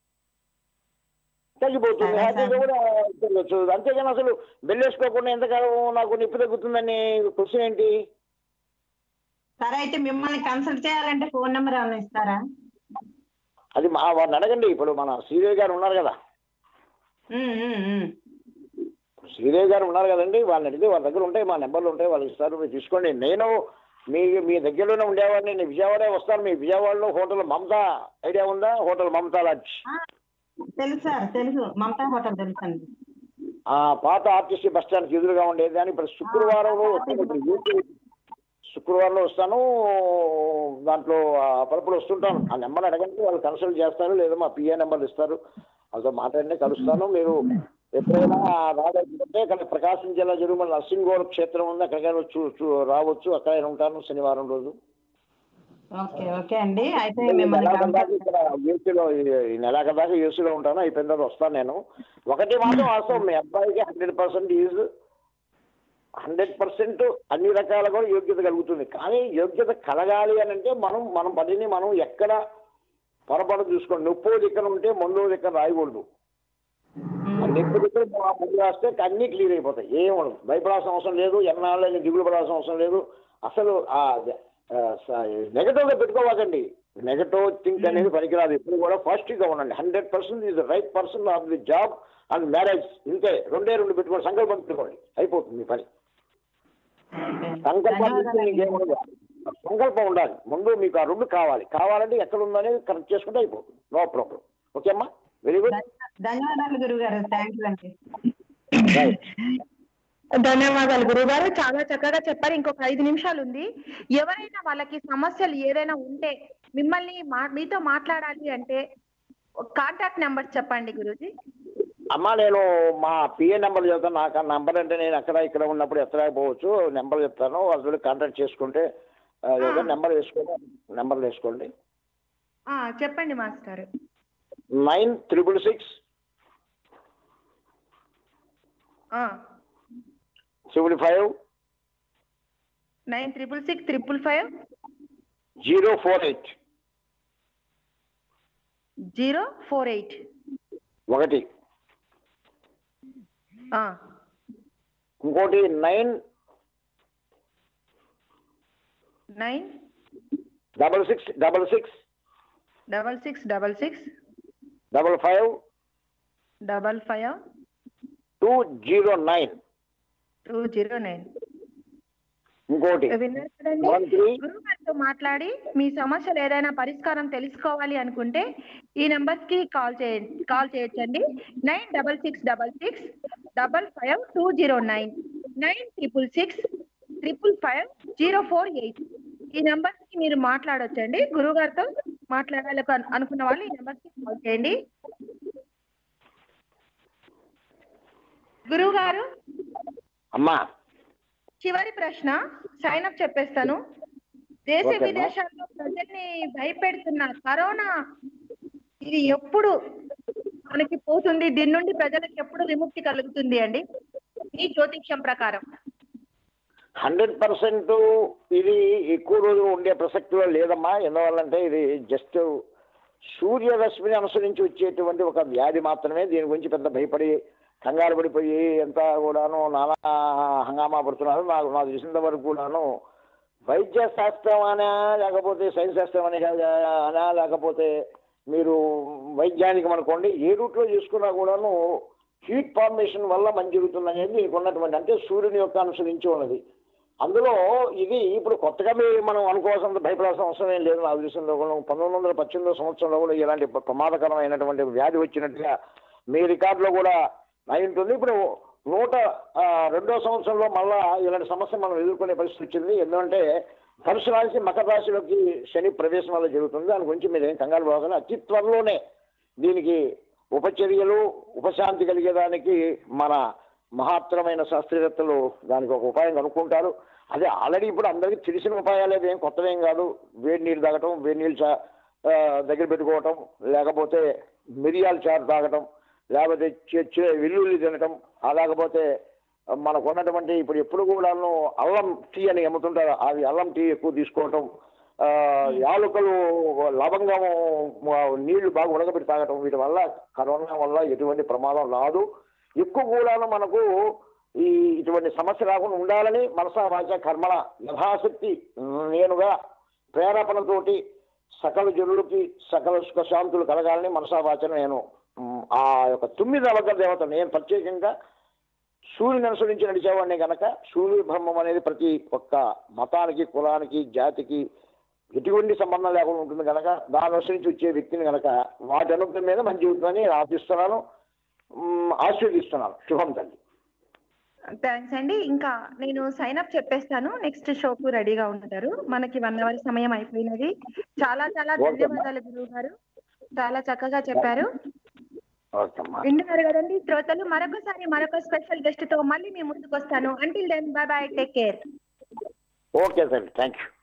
తగ్గిపోతుంది సరే, హ్యాపీగా సరే. కూడా తిరగచ్చు అంతేగాని అసలు బెల్లు వేసుకోకుండా ఎంతకాలం నాకు నొప్పి తగ్గుతుందని క్వశ్చన్ ఏంటి సరే అయితే మిమ్మల్ని కన్సల్ట్ చేయాలంటే ఫోన్ నెంబర్ ఏమైనా ఇస్తారా అది మా వారిని అడగండి ఇప్పుడు మన శ్రీదేవి గారు ఉన్నారు కదా ఉమ్, ఉమ్, ఉమ్. శ్రీదేవి గారు ఉన్నారు కదండి వాళ్ళని అడిగితే వాళ్ళ దగ్గర ఉంటాయి మా నెంబర్లు ఉంటాయి వాళ్ళు ఇస్తారు మీరు తీసుకోండి నేను మీ మీ దగ్గరలోనే ఉండేవాడిని నేను విజయవాడ వస్తాను మీ విజయవాడలో హోటల్ మమత ఐడియా ఉందా హోటల్ మమతా లాడ్జ్ ఆ, తెలుసు సార్ తెలుసు మమతా హోటల్ తెలుసు అండి ఆ పాత ఆర్టీసీ బస్ స్టాండ్కి ఎదురుగా ఉండేది అని ఇప్పుడు శుక్రవారంలో వస్తాను ఇప్పుడు యూపీ శుక్రవారంలో వస్తాను దాంట్లో ఆ పలుపులు వస్తుంటాను ఆ నెంబర్ అడగండి వాళ్ళు కన్సల్ట్ చేస్తారు లేదా మా పిఏ నెంబర్లు ఇస్తారు వాళ్ళతో మాట్లాడి కలుస్తాను మీరు ఎప్పుడైనా రాలేకపోతే ఇక్కడ ప్రకాశం జిల్లా జరుగుమల నర్సింగోడ క్షేత్రం ఉంది అక్కడికైనా చూ చూ రావచ్చు అక్కడైనా ఉంటాను శనివారం రోజు ఓకే ఓకే అండి అయితే ఈ మిమ్మల్ని నెలాఖరు దాకా contact- ఇక్కడ యూసీలో ఈ నెలాఖరు దాకా యూసీలో ఉంటాను అయిపోయిన తర్వాత వస్తాను నేను ఒకటి మాత్రం వాస్తవం మీ అబ్బాయికి hundred percent is hundred percent అన్ని రకాల కూడా యోగ్యత కలుగుతుంది కానీ యోగ్యత కలగాలి అని అంటే మనం మన పనిని మనం ఎక్కడ పొరపాటు చూసుకోండి నొప్పో దిక్కన ఉంటే మందో దిక్కన రాయకూడదు నొప్పి దిక్కన ముందు రాస్తే అన్నీ క్లియర్ అయిపోతాయి ఏం ఉండదు భయపడాల్సిన అవసరం లేదు ఎన్నాళ్ళు దిగులు పడాల్సిన అవసరం లేదు అసలు ఆ నెగటివ్ గా పెట్టుకోవాకండి నెగటివ్ థింక్ అనేది పనికిరాదు ఇప్పుడు కూడా పాజిటివ్ గా ఉండండి hundred percent is right person of the job and marriage ఇంతే రెండే రెండు పెట్టుకోండి సంకల్పం పెట్టుకోండి అయిపోతుంది మీ పని ఓకే. సంకల్పం చేస్తే ధన్యవాదాలండి. మీకేం ఉండదు సంకల్పం ఉండాలి ముందు మీకు ఆ రెండు కావాలి కావాలంటే ఎక్కడ ఉందనేది కరెక్ట్ చేసుకుంటే అయిపోతుంది నో ప్రాబ్లం ఓకే అమ్మా వెరీ గుడ్ ధన్యవాదాలు గురువు గారు థ్యాంక్ యూ అండి రైట్ ధన్యవాదాలు గురుగారు చాలా చక్కగా చెప్పారు ఇంకొక ఐదు నిమిషాలు ఉంది ఎవరైనా వాళ్ళకి సమస్యలు ఏదైనా ఉంటే మిమ్మల్ని మా మీతో మాట్లాడాలి అంటే కాంటాక్ట్ నెంబర్ చెప్పండి గురూజీ అమ్మా నేను మా పిఏ నెంబర్ చెప్తాను నాకు ఆ నెంబర్ అంటే నేను అక్కడ ఇక్కడ ఉన్నప్పుడు ఎత్తలేకపోవచ్చు నెంబర్ చెప్తాను వాళ్ళతో కాంటాక్ట్ చేసుకుంటే ఆ, ఏదో నెంబర్ వేసుకోండి నెంబర్ వేసుకోండి ఆ, చెప్పండి master nine triple six triple five nine triple six triple five zero four eight zero four eight ఒకటి ఇంకోటి nine nine double six double six double six double six double five double five two zero nine two zero nine ఇంకోటి విన్నారు కదండి one three గురువు గారితో మాట్లాడి మీ సమస్యలు ఏదైనా పరిష్కారం తెలుసుకోవాలి అనుకుంటే ఈ నెంబర్స్ కి కాల్ చేయ కాల్ చేయొచ్చండి nine double six double six double five two zero nine nine triple six triple five zero four eight ఈ నెంబర్స్ కి మీరు మాట్లాడొచ్చండి గురువు గారితో మాట్లాడాలి అను- అనుకున్న వాళ్ళు ఈ నెంబర్స్ కి కాల్ చేయండి గురువు గారు అమ్మా చివరి ప్రశ్న సైన్ అప్ చెప్పేస్తాను దేశ ఓకేమ్మా. విదేశాల్లో ప్రజల్ని భయపెడుతున్న కరోనా ఇది ఎప్పుడు మనకి పోతుంది దీని నుండి ప్రజలకు ఎప్పుడు విముక్తి కలుగుతుంది అండి ఈ జ్యోతిష్యం ప్రకారం హండ్రెడ్ పర్సెంట్ ఇది ఎక్కువ రోజులు ఉండే ప్రసక్తిలో లేదమ్మా ఎందువల్లంటే ఇది జస్ట్ సూర్యరశ్మిని అనుసరించి వచ్చేటువంటి ఒక వ్యాధి మాత్రమే దీని గురించి పెద్ద భయపడి కంగారు పడిపోయి ఎంత కూడాను నానా హంగామా పడుతున్నారు నాకు నాకు తెలిసినంత వరకు కూడాను వైద్య శాస్త్రం అనా లేకపోతే సైన్స్ శాస్త్రం అనే అనా లేకపోతే మీరు వైజ్ఞానికం అనుకోండి ఏ రూట్లో చూసుకున్నా కూడాను హీట్ ఫార్మేషన్ వల్ల మంచి జరుగుతుంది అనేది దీనికి ఉన్నటువంటి అంటే సూర్యుని యొక్క అనుసరించి ఉన్నది అందులో ఇది ఇప్పుడు కొత్తగా మీ మనం అనుకోవాల్సిన భయపడాల్సిన అవసరం ఏం లేదు నా ఉద్దేశంలో కూడా పంతొమ్మిది వందల పద్దెనిమిదో సంవత్సరంలో కూడా ఇలాంటి ప్ర- ప్రమాదకరమైనటువంటి వ్యాధి వచ్చినట్టుగా మీ రికార్డులో కూడా అయి ఉంటుంది ఇప్పుడు నూట ఆ, రెండో సంవత్సరంలో మళ్ళా ఇలాంటి సమస్య మనం ఎదుర్కొనే పరిస్థితి వచ్చింది ఎందుకంటే ధనుసు రాశి మకర రాశిలోకి శని ప్రవేశం వల్ల జరుగుతుంది దాని గురించి మీరు ఏం కంగారు పోగానే అతి త్వరలోనే దీనికి ఉపచర్యలు ఉపశాంతి కలిగేదానికి మన మహత్తరమైన శాస్త్రవేత్తలు దానికి ఒక ఉపాయం కనుక్కుంటారు అదే ఆల్రెడీ ఇప్పుడు అందరికీ తెలిసిన ఉపాయాలు ఏం కొత్తవేం కాదు వేడి నీళ్ళు తాగటం వేడి నీళ్ళు చా ఆ, దగ్గర పెట్టుకోవటం లేకపోతే మిరియాల చారు తాగటం లేకపోతే చె- చె- వెల్లుల్లి తినటం ఆ లేకపోతే మనకు ఉన్నటువంటి ఇప్పుడు ఎప్పుడు కూడాను అల్లం టీ అని అమ్ముతుంటారు అది అల్లం టీ ఎక్కువ తీసుకోవటం ఆ, యాలకులు లవంగం ఆ, నీళ్లు బాగా ఉడకబెట్టి తాగటం వీటి వల్ల కరోనా వల్ల ఎటువంటి ప్రమాదం రాదు ఎక్కువ కూడాను మనకు ఈ ఇటువంటి సమస్య రాకుండా ఉండాలని మనసా వాచ కర్మల యథాశక్తి నేనుగా ప్రేరేపణతోటి సకల జనులకి సకల సుఖ శాంతులు కలగాలని మనసా వాచన నేను మ్, ఆ యొక్క తొమ్మిది అవగ దేవత నేను ప్రత్యేకంగా సూర్యుని అనుసరించి నడిచేవాడిని గనక సూర్య బ్రహ్మం అనేది ప్రతి ఒక్క మతానికి కులానికి జాతికి ఎటువంటి సంబంధం లేకుండా ఉంటుంది కనుక దాని అనుసరించి వచ్చే వ్యక్తిని కనుక వాటి అనుగ్రహం మీద మంచి జీవితాన్ని ఆశిస్తున్నాను మ్, ఆశీర్వదిస్తున్నాను శుభం తల్లి థ్యాంక్స్ అండి ఇంకా నేను సైన్ అప్ చెప్పేస్తాను నెక్స్ట్ షోకు రెడీగా ఉంటారు మనకి వన్ అవర్ సమయం అయిపోయినది చాలా చాలా ఓకే అమ్మా. ధన్యవాదాలు గురువు గారు చాలా చక్కగా చెప్పారు ఓకే అమ్మా వింటున్నారు కదండి శ్రోతలు మరొకసారి మరొక స్పెషల్ గెస్ట్ తో మళ్ళీ మీ ముందుకు వస్తాను until then bye bye take care okay sir thank you